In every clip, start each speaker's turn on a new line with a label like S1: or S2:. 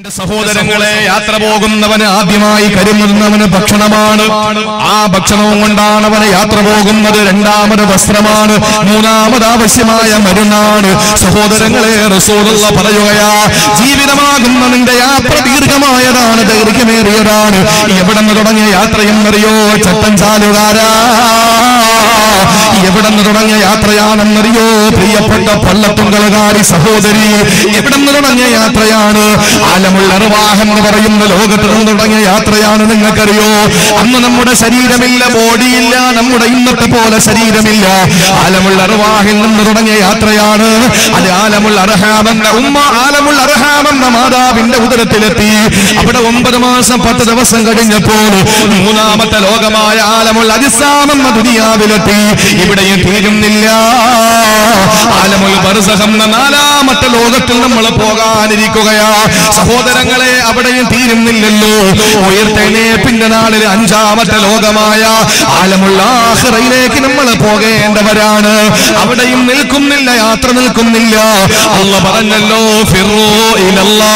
S1: എന്റെ സഹോദരങ്ങളെ യാത്ര പോകുന്നവന് ആദ്യമായി കരുതുന്നവന് ഭക്ഷണമാണ് ആ ഭക്ഷണവും കൊണ്ടാണ് അവന് യാത്ര പോകുന്നത് രണ്ടാമത് വസ്ത്രമാണ് മൂന്നാമത് ആവശ്യമായ മരുന്നാണ് സഹോദരങ്ങളെ റസൂലുള്ള പറയുകയാ ജീവിതമാകുന്ന നിന്റെ യാത്ര ദീർഘമായതാണ് ദൈർഘ്യമേറിയതാണ് എവിടെ നിന്ന് തുടങ്ങിയ യാത്രയെന്നറിയോ ചട്ടഞ്ചാലുകാരാ എവിടെ നിന്ന് തുടങ്ങിയ യാത്രയാണെന്നറിയോ പ്രിയപ്പെട്ട പള്ളത്തുങ്കളുകാരി സഹോദരി എവിടെ നിന്ന് തുടങ്ങിയ യാത്രയാണ് ആലമുള്ള നിർവാഹം എന്ന് പറയുന്ന ലോകത്ത് നിന്ന് തുടങ്ങിയ യാത്രയാണ് നിങ്ങൾക്കറിയോ അന്ന് നമ്മുടെ ശരീരമില്ല ബോഡിയില്ല നമ്മുടെ ഇന്നത്തെ പോലെ ശരീരമില്ല ആലമുള്ള നിർവാഹിൽ നിന്ന് തുടങ്ങിയ യാത്രയാണ് അത് ആലമുള്ള അർഹാമെന്ന ഉമ്മ ആലമുള്ള അർഹാമെന്ന മാതാവിന്റെ ഉദരത്തിലെത്തി അവിടെ ഒമ്പത് മാസം പത്ത് ദിവസം കഴിഞ്ഞപ്പോൾ മൂന്നാമത്തെ ലോകമായ ആലമുള്ള അതിസാമെന്ന ദുനിയാവിലെത്തി ഇവിടെയും തീരുന്നില്ല ആലമുൽ ബർസഹം എന്ന നാലാമത്തെ ലോകത്തിൽ നമ്മൾ പോകാനിരിക്കുകയാ സഹോദരങ്ങളെ അവിടെയും തീരുന്നില്ലല്ലോ ഉയർത്തെഴുന്നേപ്പിന്റെ നാളിൽ അഞ്ചാമത്തെ ലോകമായ ആലമുള്ള ആഖിറയിലേക്ക് നമ്മൾ പോകേണ്ടവരാണ് അവിടെയും നിൽക്കുന്നില്ല യാത്ര നിൽക്കുന്നില്ല അല്ല പറഞ്ഞല്ലോ ഫിറോ ഇലല്ലാ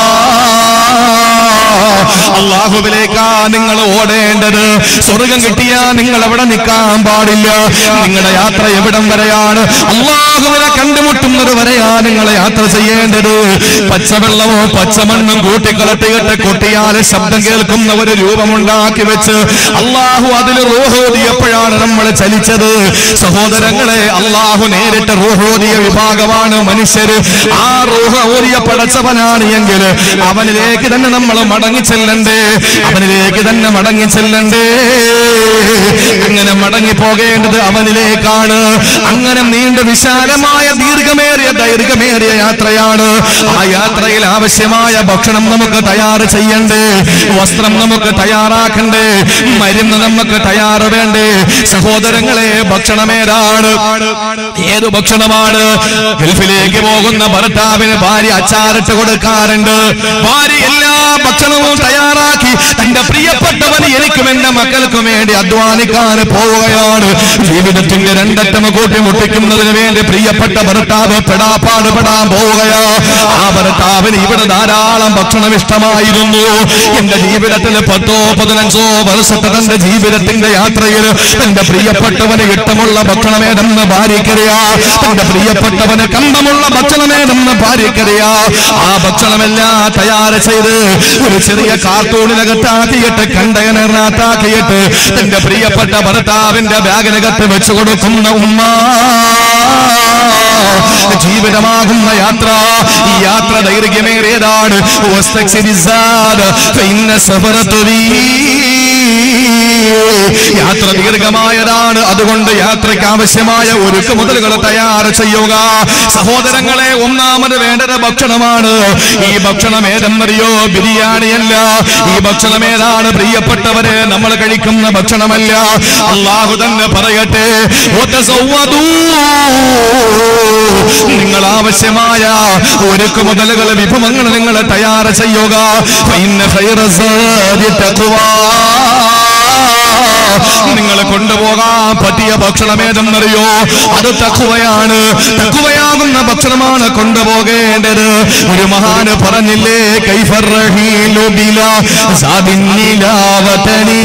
S1: അള്ളാഹുവിലേക്കാ നിങ്ങൾ ഓടേണ്ടത് സ്വർഗം കിട്ടിയാ നിങ്ങൾ അവിടെ നിൽക്കാൻ പാടില്ല നിങ്ങളുടെ യാത്ര എവിടം വരെയാണ് അള്ളാഹുവിനെ കണ്ടുമുട്ടുന്നത് വരെയാ നിങ്ങൾ യാത്ര ചെയ്യേണ്ടത് പച്ചവെള്ളമോ പച്ചമണ്ണും കൂട്ടിക്കളട്ടിയിട്ട് കൊട്ടിയാല് ശബ്ദം കേൾക്കുന്ന ഒരു രൂപമുണ്ടാക്കി വെച്ച് അള്ളാഹു അതിൽ റൂഹോദിയപ്പോഴാണ് നമ്മൾ ചലിച്ചത് സഹോദരങ്ങളെ അള്ളാഹു നേരിട്ട് റൂഹോദിയ വിഭാഗമാണ് മനുഷ്യര് ആ റൂഹ ഓരിയ പടച്ചവനാണ് എങ്കിൽ അവനിലേക്ക് തന്നെ നമ്മൾ മടങ്ങി ചെല്ലണ്ടേ അവനിലേക്ക് തന്നെ മടങ്ങി ചെല്ലണ്ടേ അങ്ങനെ മടങ്ങി പോകേണ്ടത് അവനിലേക്കാണ് അങ്ങനെ നീണ്ട വിശാലമായ ദീർഘമേറിയ ദൈർഘ്യമേറിയ യാത്രയാണ് ആ യാത്രയിൽ ആവശ്യമായ ഭക്ഷണം നമുക്ക് തയ്യാറ് ചെയ്യണ്ടേ വസ്ത്രം നമുക്ക് തയ്യാറാക്കണ്ടേ മരുന്ന് നമുക്ക് തയ്യാറ് വേണ്ടേ സഹോദരങ്ങളെ ഭക്ഷണമേതാണ് ഏത് ഭക്ഷണമാണ് ഗൾഫിലേക്ക് പോകുന്ന ഭർത്താവിന് ഭാര്യ അച്ചാറിട്ട് കൊടുക്കാറുണ്ട് ഭാര്യ എല്ലാ ഭക്ഷണവും തയ്യാറാക്കി തന്റെ പ്രിയപ്പെട്ടവന് എനിക്കും എന്റെ മക്കൾക്കും വേണ്ടി അധ്വാനിക്കാൻ പോവുകയാണ് ജീവിതത്തിന്റെ രണ്ടറ്റം കൂട്ടി മുട്ടിക്കുന്നതിന് വേണ്ടി പ്രിയപ്പെട്ട ഭർത്താവ് പെടാപ്പാട് പെടാൻ പോവുകയാ ആ ഭർത്താവിന് ഇവിടെ ധാരാളം ഭക്ഷണം ഇഷ്ടമായിരുന്നു എന്റെ ജീവിതത്തിൽ പത്തോ പതിനഞ്ചോ വർഷത്തെ തന്റെ ജീവിതത്തിന്റെ യാത്രയിൽ തന്റെ പ്രിയപ്പെട്ടവന് ഇഷ്ടമുള്ള ഭക്ഷണമേതെന്ന് ഭാര്യക്കറിയാ തന്റെ പ്രിയപ്പെട്ടവന് കമ്പമുള്ള ഭക്ഷണമേതെന്ന് ഭാര്യക്കറിയാ ആ ഭക്ഷണമെല്ലാം തയ്യാറ് ചെയ്ത് ഒരു ചെറിയ കാർട്ടൂണിനകത്താക്കിയിട്ട് കണ്ടെയ്നറിനകത്താക്കിയിട്ട് തന്റെ പ്രിയപ്പെട്ട ഭർത്താവിന്റെ ബാഗിനകത്ത് വെച്ചു കൊടുക്കുന്ന ഉമ്മ ജീവിതമാകുന്ന യാത്ര ഈ യാത്ര ദൈർഘ്യമേറിയതാണ് വസ്തക്സിരിസാദ് ഫഇന്ന സഫറത്തുലീ. യാത്ര ദീർഘമായതാണ് അതുകൊണ്ട് യാത്രയ്ക്ക് ആവശ്യമായ ഒരുക്ക് മുതലുകൾ തയ്യാർ ചെയ്യുക സഹോദരങ്ങളെ ഒന്നാമത് വേണ്ടത് ഭക്ഷണമാണ് ഈ ഭക്ഷണം ഏതെന്നറിയോ ബിരിയാണിയല്ല ഈ ഭക്ഷണം ഏതാണ് പ്രിയപ്പെട്ടവരെ നമ്മൾ കഴിക്കുന്ന ഭക്ഷണമല്ല അള്ളാഹു തന്നെ പറയട്ടെ "വതസവ്വദൂ." നിങ്ങൾ ആവശ്യമായ ഒരുക്ക് മുതലുകൾ വിഭവങ്ങൾ നിങ്ങൾ തയ്യാർ ചെയ്യുക ഫഇന്ന ഖൈറ സാദി തഖ്വാ. നിങ്ങൾ കൊണ്ടുപോകാൻ പറ്റിയ ഭക്ഷണം ഏതെന്നറിയോ അത് തക്കുവയാണ് തക്കുവയാകുന്ന ഭക്ഷണമാണ് കൊണ്ടുപോകേണ്ടത് ഒരു മഹാന് പറഞ്ഞില്ലേ കൈഫറഹീലു ബില സാദിന്നിലാവതനീ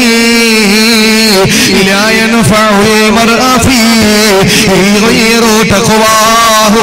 S1: لا ينفع المرء فيه غير تقواه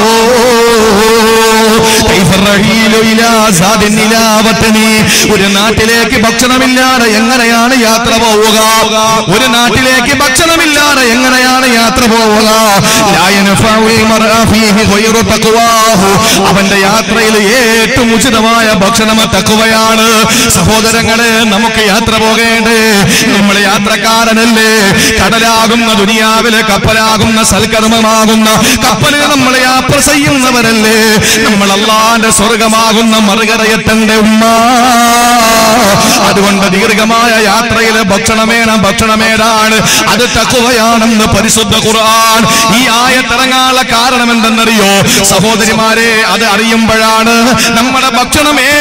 S1: كيف الرحيل إلى زاد النلاوتني ഒരു നാട്ടിലേക്ക് ഭക്ഷണമില്ലാതെ എങ്ങനെയാണ് യാത്ര പോവുക ഒരു നാട്ടിലേക്ക് ഭക്ഷണമില്ലാതെ എങ്ങനെയാണ് യാത്ര പോവുക لا ينفع المرء فيه غير تقواه അവന്റെ യാത്രയിൽ ഏറ്റവും ഉചിതമായ ഭക്ഷണം തക്കുവയാണ് സഹോദരങ്ങളെ നമുക്ക് യാത്ര പോകേണ്ടേ നമ്മൾ യാത്രക്കാരനല്ലേ കടലാകുന്ന ദുനിയാവിലെ കപ്പലാകുന്ന സൽക്കർമ്മമാകുന്ന കപ്പലിൽ നമ്മൾ യാത്ര ചെയ്യുന്നവരല്ലേ നമ്മൾ അള്ളാന്റെ സ്വർഗമാകുന്ന മറുകരയെത്തന്റെ ഉമ്മ അതുകൊണ്ട് ദീർഘമായ യാത്രയിലെ ഭക്ഷണമേണം ഭക്ഷണമേതാണ് അത് തക്കുവയാണെന്ന് പരിശുദ്ധ ഖുർആൻ ഈ ആയത്തിറങ്ങാനുള്ള കാരണം എന്തെന്നറിയോ സഹോദരിമാരെ അത് അറിയുമ്പോഴാണ് നമ്മുടെ ഭക്ഷണം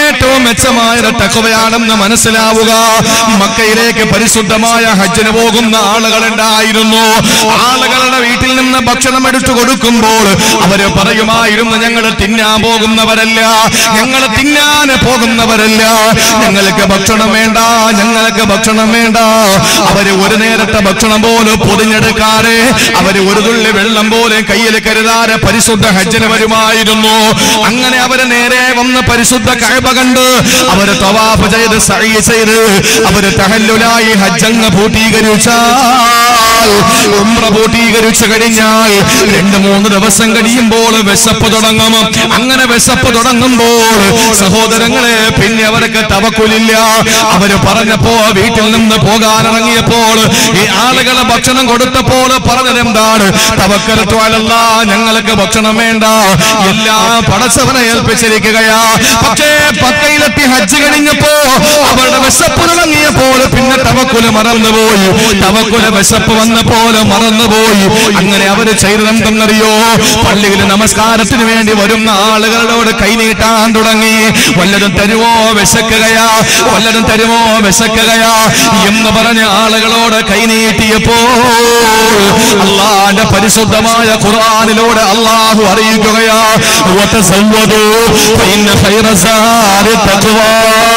S1: ഏറ്റവും മെച്ചമായ തക്കവയാണെന്ന് മനസ്സിലാവുക മക്കയിലേക്ക് പരിശുദ്ധമായ ഹജ്ജിന് പോകുന്ന ആളുകളുണ്ടായിരുന്നു ആളുകളുടെ വീട്ടിൽ നിന്ന് ഭക്ഷണം എടുത്തു കൊടുക്കുമ്പോൾ അവര് പറയുമായിരുന്നു ഞങ്ങൾ തിന്നാൻ പോകുന്നവരല്ല ഞങ്ങൾ തിന്നാൻ പോകുന്നവരല്ല ഞങ്ങൾക്ക് ഭക്ഷണം വേണ്ട ഞങ്ങൾക്ക് ഭക്ഷണം വേണ്ട അവര് ഒരു നേരത്തെ ഭക്ഷണം പോലും പൊതിഞ്ഞെടുക്കാതെ അവര് ഒരു തുള്ളി വെള്ളം പോലും കയ്യിൽ കരുതാതെ പരിശുദ്ധ ഹജ്ജിന് വരുമായിരുന്നു അങ്ങനെ അവര് നേരെ വന്ന് പരിശുദ്ധ കഴബ കണ്ട് അവര് തവാഫ് ചെയ്ത് സഹി ചെയ്ത് അവര് തഹല്ലുലായി ഹജ്ജങ്ങ് പൂട്ടീകരിച്ചാൽ ഉംറ പൂട്ടീകരിച്ചു കഴിഞ്ഞാൽ രണ്ട് മൂന്ന് ദിവസം കഴിയുമ്പോൾ വിശപ്പ് തുടങ്ങും അങ്ങനെ വിശപ്പ് തുടങ്ങുമ്പോൾ സഹോദരങ്ങളെ പിന്നെ അവർക്ക് തവക്കുലില്ല അവര് പറഞ്ഞപ്പോ വീട്ടിൽ നിന്ന് പോകാൻ ഇറങ്ങിയപ്പോൾ ഈ ആളുകളെ ഭക്ഷണം കൊടുത്തപ്പോൾ പറഞ്ഞത് എന്താണ് തവക്കലത്വാലല്ല ഞങ്ങൾക്ക് ഭക്ഷണം വേണ്ട എല്ലാം പടച്ചവനെ ഏൽപ്പിച്ചിരിക്കുകയാ പക്ഷേ പക്കയിലെത്തി ഹജ്ജ് കഴിഞ്ഞപ്പോ അവരുടെ വിശപ്പ് തുടങ്ങിയപ്പോൾ പിന്നെ തവക്കുല് മറന്നുപോയി തവക്കുല വിശപ്പ് വന്നപ്പോൾ മറന്നുപോയി അങ്ങനെ അവര് ചെയ്തതെന്തെന്നറിയോ പള്ളിയിൽ നമസ്കാരത്തിന് വേണ്ടി വരുന്ന ആളുകളോട് കൈനീട്ടാൻ തുടങ്ങി വല്ലതും തരുമോ വിശക്കുകയാ വല്ലതും തരുമോ വിശക്കുകയാ എന്ന് പറഞ്ഞ ആളുകളോട് കൈനീട്ടിയപ്പോ അള്ളാന്റെ പരിശുദ്ധമായ ഖുർആനിലൂടെ അള്ളാഹു അറിയിക്കുകയാ വതസവ്വദൂ ഫഇന്ന ഖൈറ സാരി തഖ്വാ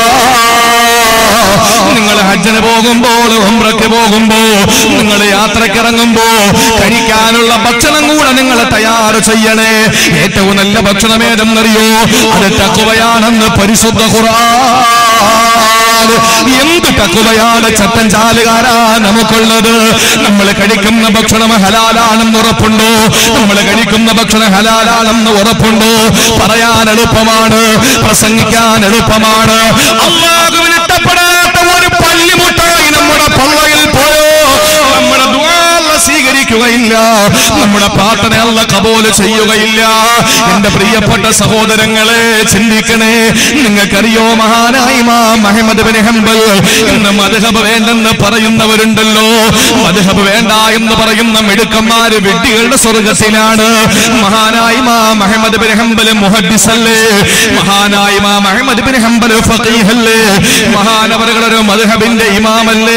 S1: നിങ്ങൾ ഹജ്ജിന് പോകുമ്പോൾ ഉംറയ്ക്ക് പോകുമ്പോ നിങ്ങൾ യാത്രയ്ക്ക് ഇറങ്ങുമ്പോ കഴിക്കാനുള്ള ഭക്ഷണം കൂടെ നിങ്ങൾ തയ്യാറ് ചെയ്യണേ ഏറ്റവും നല്ല ഭക്ഷണം ഏതെന്നറിയോ അത് തക്കുവയാണെന്ന് പരിശുദ്ധ ഖുർആൻ എന്ത് തക്കുവയാണ് ചട്ടൻ ചാലുകാരാ നമുക്കുള്ളത് നമ്മൾ കഴിക്കുന്ന ഭക്ഷണം ഹലാലാണെന്ന് ഉറപ്പുണ്ടോ നമ്മൾ കഴിക്കുന്ന ഭക്ഷണം ഹലാലാണെന്ന് ഉറപ്പുണ്ടോ പറയാൻ എളുപ്പമാണ് പ്രസംഗിക്കാൻ എളുപ്പമാണ് അള്ളാഹുവിന് ഇഷ്ടപ്പെടാത്ത ഒരു പള്ളിമുട്ടായി നമ്മുടെ പള്ളയിൽ പോയോ നമ്മുടെ ദ്വാ അല്ല സ്വീകരിക്കുകയില്ല നമ്മുടെ പ്രാർത്ഥന അല്ല കബോല് ചെയ്യുകയില്ല എന്റെ പ്രിയപ്പെട്ട സഹോദരങ്ങളെ ചിന്തിക്കണേ നിങ്ങൾക്കറിയോ മഹാനായി മഹമ്മദ് ബിൻ ഹംബൽ ഇന്ന് മദ്ഹബ് വേണ്ടെന്ന് പറയുന്നവരുണ്ടല്ലോ മദ്ഹബ് വേണ്ട എന്ന് പറയുന്ന മിടുക്കന്മാര് വെട്ടികളുടെ സ്വർഗത്തിലാണ് മഹാനായി മാ മഹമ്മദ് ബിൻ ഹംബൽ മുഹദ്ദിസല്ലേ മഹാനായി മാ മഹമ്മദ് ബിൻ ഹംബൽ ഫഖീഹല്ലേ മഹാനവറുകളൊരു മദ്ഹബിന്റെ ഇമാമല്ലേ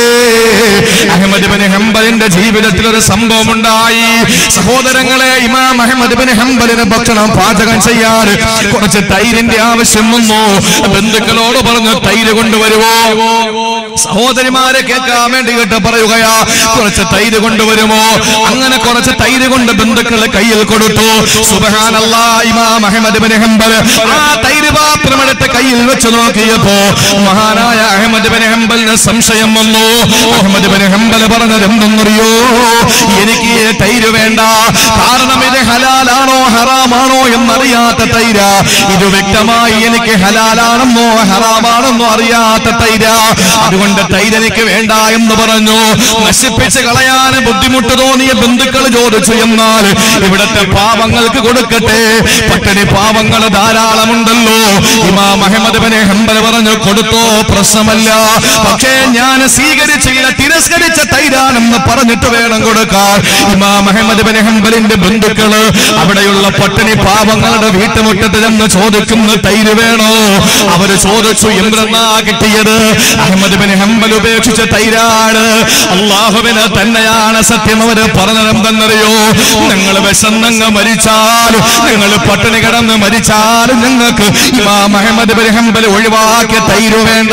S1: അഹമ്മദ് ബിൻ ഹംബലിന്റെ ജീവിതത്തിൽ ഒരു സംഭവം ഉണ്ടായി സഹോദരങ്ങളെ ഇമാം അഹമ്മദ് ബിൻ ഹംബലിന് ഭക്ഷണം പാചകം ചെയ്യാൻ കുറച്ച് തൈരിന്റെ ആവശ്യം വന്നു ബന്ധുക്കളോട് പറഞ്ഞു തൈര് കൊണ്ടുവരുവോ സഹോദരിമാരെ കേൾക്കാൻ വേണ്ടി കേട്ട് പറയുകയാ കുറച്ച് തൈര് കൊണ്ടുവരുമോ അങ്ങനെ കുറച്ച് തൈര് കൊണ്ട് ബന്ധുക്കളെ കയ്യിൽ കൊടുത്തു സുബഹാനല്ല ഇമാം അഹമ്മദ് ബിൻ ഹംബൽ ആ തൈര് പാത്രം എടുത്ത് കയ്യിൽ വെച്ച് നോക്കിയപ്പോ മഹാനായ അഹമ്മദ് ബിൻ ഹംബലിന് സംശയം വന്നു അഹമ്മദ് ബിൻ ഹംബൽ പറഞ്ഞത് എന്തെന്നറിയോ എനിക്ക് ഈ തൈര് വേണ്ട കാരണം ഇത് ഹലാലാണോ ഹറാമാണോ എന്നറിയാത്ത തൈര ഇത് വ്യക്തമായി എനിക്ക് ഹലാലാണെന്നോ ഹറാമാണെന്നോ അറിയാത്ത തൈര അതുകൊണ്ട് തൈര് എനിക്ക് വേണ്ട എന്ന് പറഞ്ഞു നശിപ്പിച്ച് കളയാൻ ബുദ്ധിമുട്ട് തോന്നിയ ബന്ധുക്കൾ ചോദിച്ചു എന്നാൽ ഇവിടത്തെ പാവങ്ങൾക്ക് കൊടുക്കട്ടെ പട്ടിണി പാവങ്ങൾ ധാരാളമുണ്ടല്ലോ ഇമാം അഹമ്മദ് ബിൻ ഹംബൽ പറഞ്ഞു കൊടുത്തോ പ്രശ്നമല്ല പക്ഷേ ഞാൻ സ്വീകരിച്ചില്ല തിരസ്കരിച്ച തൈരാണെന്ന് പറഞ്ഞിട്ട് വേണം കൊടുക്കാൻ ഇമാം അഹമ്മദ് ബിൻ ഹംബലിന്റെ ബന്ധുക്കള് അവിടെയുള്ള പട്ടിണി പാവങ്ങളുടെ വീട്ടുമുറ്റത്ത് ചെന്ന് ചോദിക്കുന്ന തൈര് വേണോ അവര് ചോദിച്ചു എന്തെന്നാ കിട്ടിയത് അഹമ്മദ് ബിൻ ഹംബൽ ഉപേക്ഷിച്ച തൈരാണ് അള്ളാഹുവിന് തന്നെയാണ് സത്യം അവര് പറഞ്ഞതെന്തെന്നറിയോ നിങ്ങൾ വിശന്നങ്ങ് മരിച്ചാൽ നിങ്ങൾ പട്ടിണി കിടന്ന് മരിച്ചാൽ നിങ്ങൾക്ക് ഇമാം അഹമ്മദ് ബിൻ ഹംബൽ ഒഴിവാക്കിയ തൈര് വേണ്ട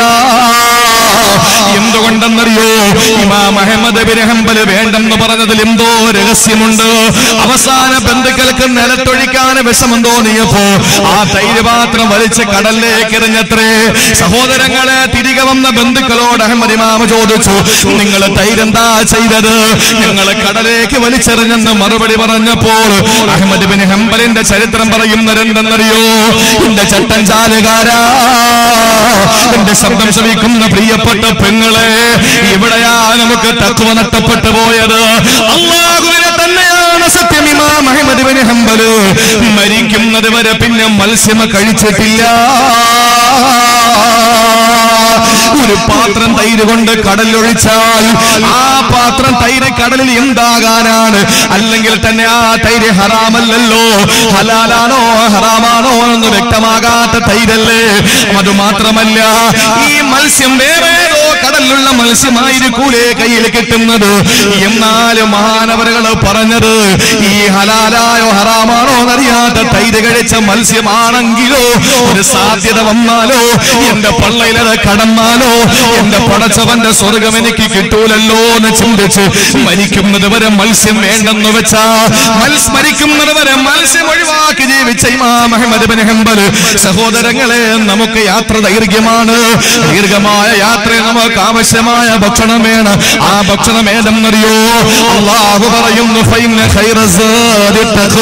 S1: എന്തുകൊണ്ടെന്നറിയോ ഇമാം അഹമ്മദ് ബിൻ ഹംബൽ വേണ്ടെന്ന് പറഞ്ഞതിൽ എന്തോ രഹസ്യമുണ്ട് അവസാന ബന്ധുക്കൾക്ക് നിലത്തൊഴിക്കാൻ വിഷമം തോന്നിയപ്പോ ആ തൈര് പാത്രം വലിച്ച് കടലിലേക്ക് എറിഞ്ഞത്രേ സഹോദരങ്ങളെ തിരികെ വന്ന ബന്ധുക്കളോട് അഹമ്മദ് ഇമാമ ചോദിച്ചു നിങ്ങൾ തൈരെന്താ ചെയ്തത് ഞങ്ങൾ കടലേക്ക് വലിച്ചെറിഞ്ഞെന്ന് മറുപടി പറഞ്ഞപ്പോൾ അഹമ്മദ് ബിൻ ഹംബലിന്റെ ചരിത്രം പറയുന്നതെന്തെന്നറിയോ എന്റെ ചട്ടൻ ചാലുകാരാ എന്റെ ശബ്ദം ശ്രമിക്കുന്ന പ്രിയപ്പെട്ട പെങ്ങളെ ഇവിടെയാ നമുക്ക് തത്വ നഷ്ടപ്പെട്ടു പോയത് അള്ളാഹുവിനെ തന്നെയാണ് സത്യം ഇമാം അഹമ്മദ് ബിൻ ഹംബല് മരിക്കുന്നത് വരെ പിന്നെ മത്സ്യം കഴിച്ചിട്ടില്ല ഒരു പാത്രം തൈര് കൊണ്ട് കടലൊഴിച്ചാൽ ആ പാത്രം തൈര് കടലിൽ എന്താകാനാണ് അല്ലെങ്കിൽ തന്നെ ആ തൈര് ഹറാമല്ലല്ലോ ഹലാലാണോ ഹറാമാണോ എന്ന് വ്യക്തമാകാത്ത തൈരല്ലേ അത് മാത്രമല്ല ഈ മത്സ്യം വേറെ ഏതോ കടലിലുള്ള മത്സ്യമായിരിക്കൂലേ കയ്യിൽ കിട്ടുന്നത് എന്നാലും മഹാനവരുകൾ പറഞ്ഞത് ഈ ഹലാലായോ ഹറാമാണോ എന്നറിയാത്ത തൈര് കഴിച്ച മത്സ്യമാണെങ്കിലോ ഒരു സാധ്യത വന്നാലോ എന്റെ പള്ളയിലത് കടന്നാലോ എന്റെ പടച്ചവന്റെ സ്വർഗം എനിക്ക് കിട്ടൂലല്ലോ എന്ന് ചിന്തിച്ച് മരിക്കുന്നത് വരെ മത്സ്യം വേണ്ടെന്ന് വെച്ചാ മത്സ് മരിക്കുന്നത് വരെ മത്സ്യം ഒഴിവാക്കി ജീവിച്ച ഇമാം അഹമ്മദ് ബിൻ ഹംബൽ സഹോദരങ്ങളെ നമുക്ക് യാത്ര ദൈർഘ്യമാണ് ദീർഘമായ യാത്ര നമുക്ക് ആവശ്യമായ ഭക്ഷണം വേണം ആ ഭക്ഷണം ഏതെന്നറിയോ അള്ളാഹു പറയുന്നു ഫൈന ഖൈറ സാദി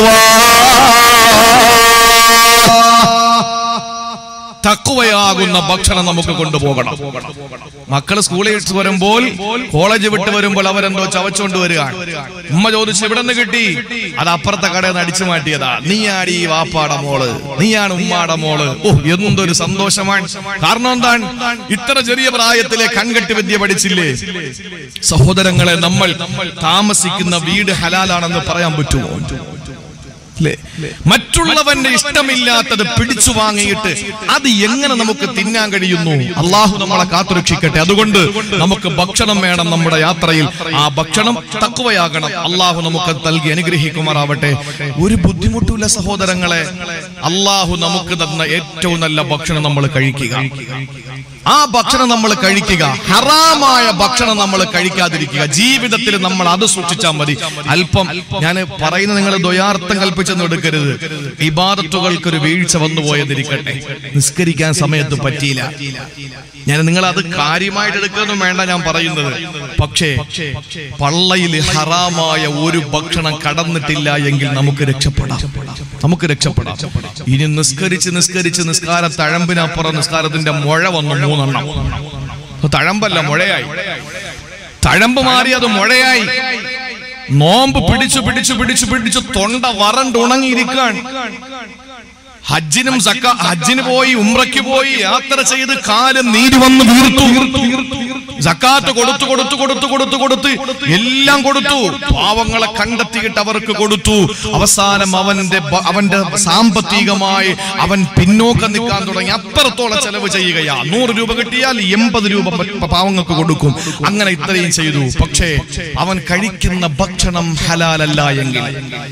S1: തക്കുവയാകുന്ന ഭക്ഷണം നമുക്ക് കൊണ്ടുപോകണം മക്കൾ സ്കൂളിൽ വിട്ട് വരുമ്പോൾ കോളേജ് വിട്ട് വരുമ്പോൾ അവരെന്തോ ചവച്ചുകൊണ്ട് വരികയാണ് ഉമ്മ ചോദിച്ചു ഇവിടെ നിന്ന് കിട്ടി അത് അപ്പുറത്തെ കടയിൽ നിന്ന് അടിച്ചു മാറ്റിയതാ നീയാണ് ഈ വാപ്പാടെ മോള് നീയാണ് ഉമ്മാടെ മോള് ഓ എന്തൊരു സന്തോഷമാണ് കാരണം എന്താണ് ഇത്ര ചെറിയ പ്രായത്തിലെ കൺകെട്ട് വിദ്യ പഠിച്ചില്ലേ സഹോദരങ്ങളെ നമ്മൾ താമസിക്കുന്ന വീട് ഹലാലാണെന്ന് പറയാൻ പറ്റുമോ അല്ലേ മറ്റുള്ളവന്റെ ഇഷ്ടമില്ലാത്തത് പിടിച്ചു വാങ്ങിയിട്ട് അത് എങ്ങനെ നമുക്ക് തിന്നാൻ കഴിയുന്നു അള്ളാഹു നമ്മളെ കാത്തുരക്ഷിക്കട്ടെ അതുകൊണ്ട് നമുക്ക് ഭക്ഷണം വേണം നമ്മുടെ യാത്രയിൽ ആ ഭക്ഷണം തക്കുവയാകണം അള്ളാഹു നമുക്ക് നൽകി അനുഗ്രഹിക്കുമാറാവട്ടെ ഒരു ബുദ്ധിമുട്ടുമില്ല സഹോദരങ്ങളെ അള്ളാഹു നമുക്ക് തന്ന ഏറ്റവും നല്ല ഭക്ഷണം നമ്മൾ കഴിക്കുക ആ ഭക്ഷണം നമ്മൾ കഴിക്കുക ഹറാമായ ഭക്ഷണം നമ്മൾ കഴിക്കാതിരിക്കുക ജീവിതത്തിൽ നമ്മൾ അത് സൂക്ഷിച്ചാൽ മതി അല്പം ഞാൻ പറയുന്ന നിങ്ങൾ ദ്വയാർത്ഥം കൽപ്പിച്ചെന്ന് എടുക്കരുത് ഇബാദത്തുകൾക്ക് ഒരു വീഴ്ച വന്നു പോയതിരിക്കട്ടെ നിസ്കരിക്കാൻ സമയത്ത് പറ്റിയില്ല ഞാൻ നിങ്ങൾ അത് കാര്യമായിട്ട് എടുക്കൊന്നും വേണ്ട ഞാൻ പറയുന്നത് പക്ഷേ പള്ളയിൽ ഹറാമായ ഒരു ഭക്ഷണം കടന്നിട്ടില്ല എങ്കിൽ നമുക്ക് രക്ഷപ്പെടാം നമുക്ക് രക്ഷപ്പെടാം ഇനി നിസ്കരിച്ച് നിസ്കരിച്ച് നിസ്കാര തഴമ്പിനപ്പുറം നിസ്കാരത്തിന്റെ മുഴ വന്നു മൂന്നെണ്ണം അപ്പൊ തഴമ്പല്ല മുഴയായി തഴമ്പ് മാറി അത് മുഴയായി നോമ്പ് പിടിച്ചു പിടിച്ചു പിടിച്ചു പിടിച്ചു തൊണ്ട വറണ്ട് ഉണങ്ങിയിരിക്കാൻ ഹജ്ജിനും സക്ക ഹജ്ജിന് പോയി ഉംറയ്ക്ക് പോയി യാത്ര ചെയ്ത് കാലം നീര് വന്ന് വീർത്തു സക്കാത്ത് കൊടുത്തു കൊടുത്തു കൊടുത്തു കൊടുത്തു കൊടുത്ത് എല്ലാം കൊടുത്തു പാവങ്ങളെ കണ്ടെത്തിയിട്ട് അവർക്ക് കൊടുത്തു അവസാനം അവന്റെ ബ- അവന്റെ സാമ്പത്തികമായി അവൻ പിന്നോക്കം നിൽക്കാൻ തുടങ്ങി അത്രത്തോളം ചെലവ് ചെയ്യുകയാ നൂറ് രൂപ കിട്ടിയാൽ എൺപത് രൂപ പ- പാവങ്ങൾക്ക് കൊടുക്കും അങ്ങനെ ഇത്രയും ചെയ്തു പക്ഷേ അവൻ കഴിക്കുന്ന ഭക്ഷണം ഹലാലല്ല എങ്കിൽ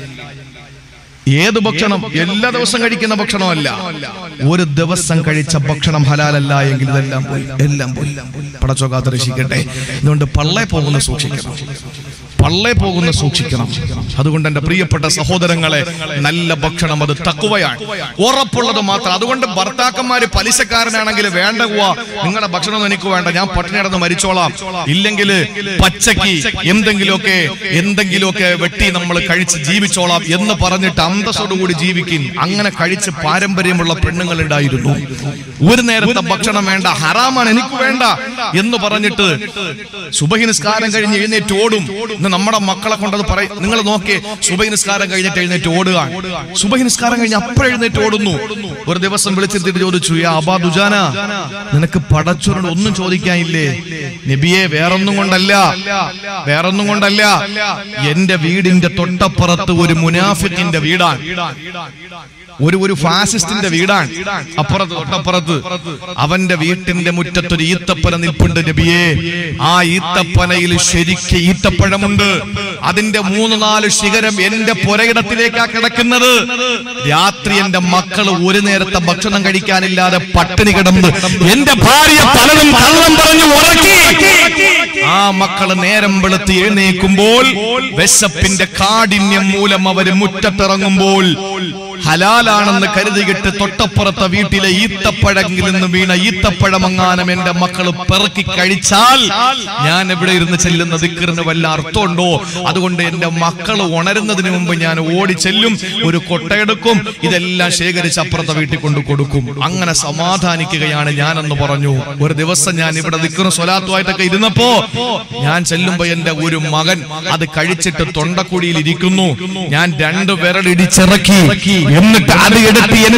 S1: ഏത് ഭക്ഷണം എല്ലാ ദിവസം കഴിക്കുന്ന ഭക്ഷണമല്ല ഒരു ദിവസം കഴിച്ച ഭക്ഷണം ഹലാലല്ല എങ്കിൽ ഇതെല്ലാം പോയി എല്ലാം പോയി പടച്ചോ കാത്തരക്ഷിക്കട്ടെ അതുകൊണ്ട് പള്ളേ പോകുന്ന സൂക്ഷിക്കണം പള്ളേ പോകുന്ന സൂക്ഷിക്കണം അതുകൊണ്ട് എന്റെ പ്രിയപ്പെട്ട സഹോദരങ്ങളെ നല്ല ഭക്ഷണം അത് തക്കുവയാണ് ഉറപ്പുള്ളത് മാത്രം അതുകൊണ്ട് ഭർത്താക്കന്മാര് പലിശക്കാരനാണെങ്കിൽ വേണ്ട പോവാ നിങ്ങളുടെ ഭക്ഷണം എനിക്ക് വേണ്ട ഞാൻ പട്ടിണി കിടന്ന് മരിച്ചോളാം ഇല്ലെങ്കിൽ പച്ചക്ക് എന്തെങ്കിലുമൊക്കെ എന്തെങ്കിലുമൊക്കെ വെട്ടി നമ്മൾ കഴിച്ച് ജീവിച്ചോളാം എന്ന് പറഞ്ഞിട്ട് അന്തസ്സോടുകൂടി ജീവിക്കും അങ്ങനെ കഴിച്ച് പാരമ്പര്യമുള്ള പെണ്ണുങ്ങൾ ഉണ്ടായിരുന്നു ഒരു നേരത്തെ ഭക്ഷണം വേണ്ട ഹറാമാണ് എനിക്ക് വേണ്ട എന്ന് പറഞ്ഞിട്ട് സുബഹി നിസ്കാരം കഴിഞ്ഞ് എഴുന്നേറ്റ് ഓടും ഇന്ന് നമ്മുടെ മക്കളെ കൊണ്ടത് പറയും നിങ്ങൾ നോക്കിയേ സുബഹി നിസ്കാരം കഴിഞ്ഞിട്ട് എഴുന്നേറ്റ് ഓടുക സുബഹി നിസ്കാരം കഴിഞ്ഞ് അപ്പഴ എഴുന്നേറ്റ് ഓടുന്നു ഒരു ദിവസം വിളിച്ചെത്തിയിട്ട് ചോദിച്ചു യാ അബാ ദുജാന നിനക്ക് പടച്ചോരോട് ഒന്നും ചോദിക്കാനില്ലേ നബിയെ വേറൊന്നും കൊണ്ടല്ല വേറൊന്നും കൊണ്ടല്ല എന്റെ വീടിന്റെ തൊട്ടപ്പുറത്ത് ഒരു മുനാഫിക്കിന്റെ വീടാണ് ഒരു ഒരു ഫാസിസ്റ്റിന്റെ വീടാണ് അപ്പുറത്ത് തൊട്ടപ്പുറത്ത് അവന്റെ വീട്ടിന്റെ മുറ്റത്തൊരു ഈത്തപ്പന നിൽപ്പുണ്ട് നബിയെ ആ ഈത്തപ്പനയിൽ ശരിക്ക് ഈത്തപ്പഴമുണ്ട് അതിന്റെ മൂന്ന് നാല് ശിഖരം എന്റെ പുരയിടത്തിലേക്കാ കിടക്കുന്നത് രാത്രി എന്റെ മക്കൾ ഒരു നേരത്തെ ഭക്ഷണം കഴിക്കാനില്ലാതെ പട്ടിണി കിടന്ന് എന്റെ ഭാര്യ പലതും കള്ളം പറഞ്ഞു ഉറക്കി ആ മക്കള് നേരം വെളുത്ത് എഴുന്നേക്കുമ്പോൾ വിശപ്പിന്റെ കാഠിന്യം മൂലം അവര് മുറ്റത്തിറങ്ങുമ്പോൾ ഹലാലാണെന്ന് കരുതിയിട്ട് തൊട്ടപ്പുറത്തെ വീട്ടിലെ ഈത്തപ്പഴങ്കിൽ നിന്ന് വീണ ഈത്തപ്പഴമങ്ങാനം എന്റെ മക്കൾ പെറുക്കി കഴിച്ചാൽ ഞാൻ ഇവിടെ ഇരുന്ന് ചെല്ലുന്ന ദിക്കറിന് വല്ല അർത്ഥമുണ്ടോ അതുകൊണ്ട് എന്റെ മക്കൾ ഉണരുന്നതിന് മുമ്പ് ഞാൻ ഓടി ചെല്ലും ഒരു കൊട്ടയെടുക്കും ഇതെല്ലാം ശേഖരിച്ച് അപ്പുറത്തെ വീട്ടിൽ കൊണ്ട് കൊടുക്കും അങ്ങനെ സമാധാനിക്കുകയാണ് ഞാനെന്ന് പറഞ്ഞു ഒരു ദിവസം ഞാൻ ഇവിടെ ദിക്കറും സ്വലാത്തുമായിട്ടൊക്കെ ഇരുന്നപ്പോ ഞാൻ ചെല്ലുമ്പോ എന്റെ ഒരു മകൻ അത് കഴിച്ചിട്ട് തൊണ്ടക്കുഴിയിൽ ഇരിക്കുന്നു ഞാൻ രണ്ടു വിരൽ ഇടിച്ചിറക്കി എന്നിട്ട് അത് എടുത്ത് എന്റെ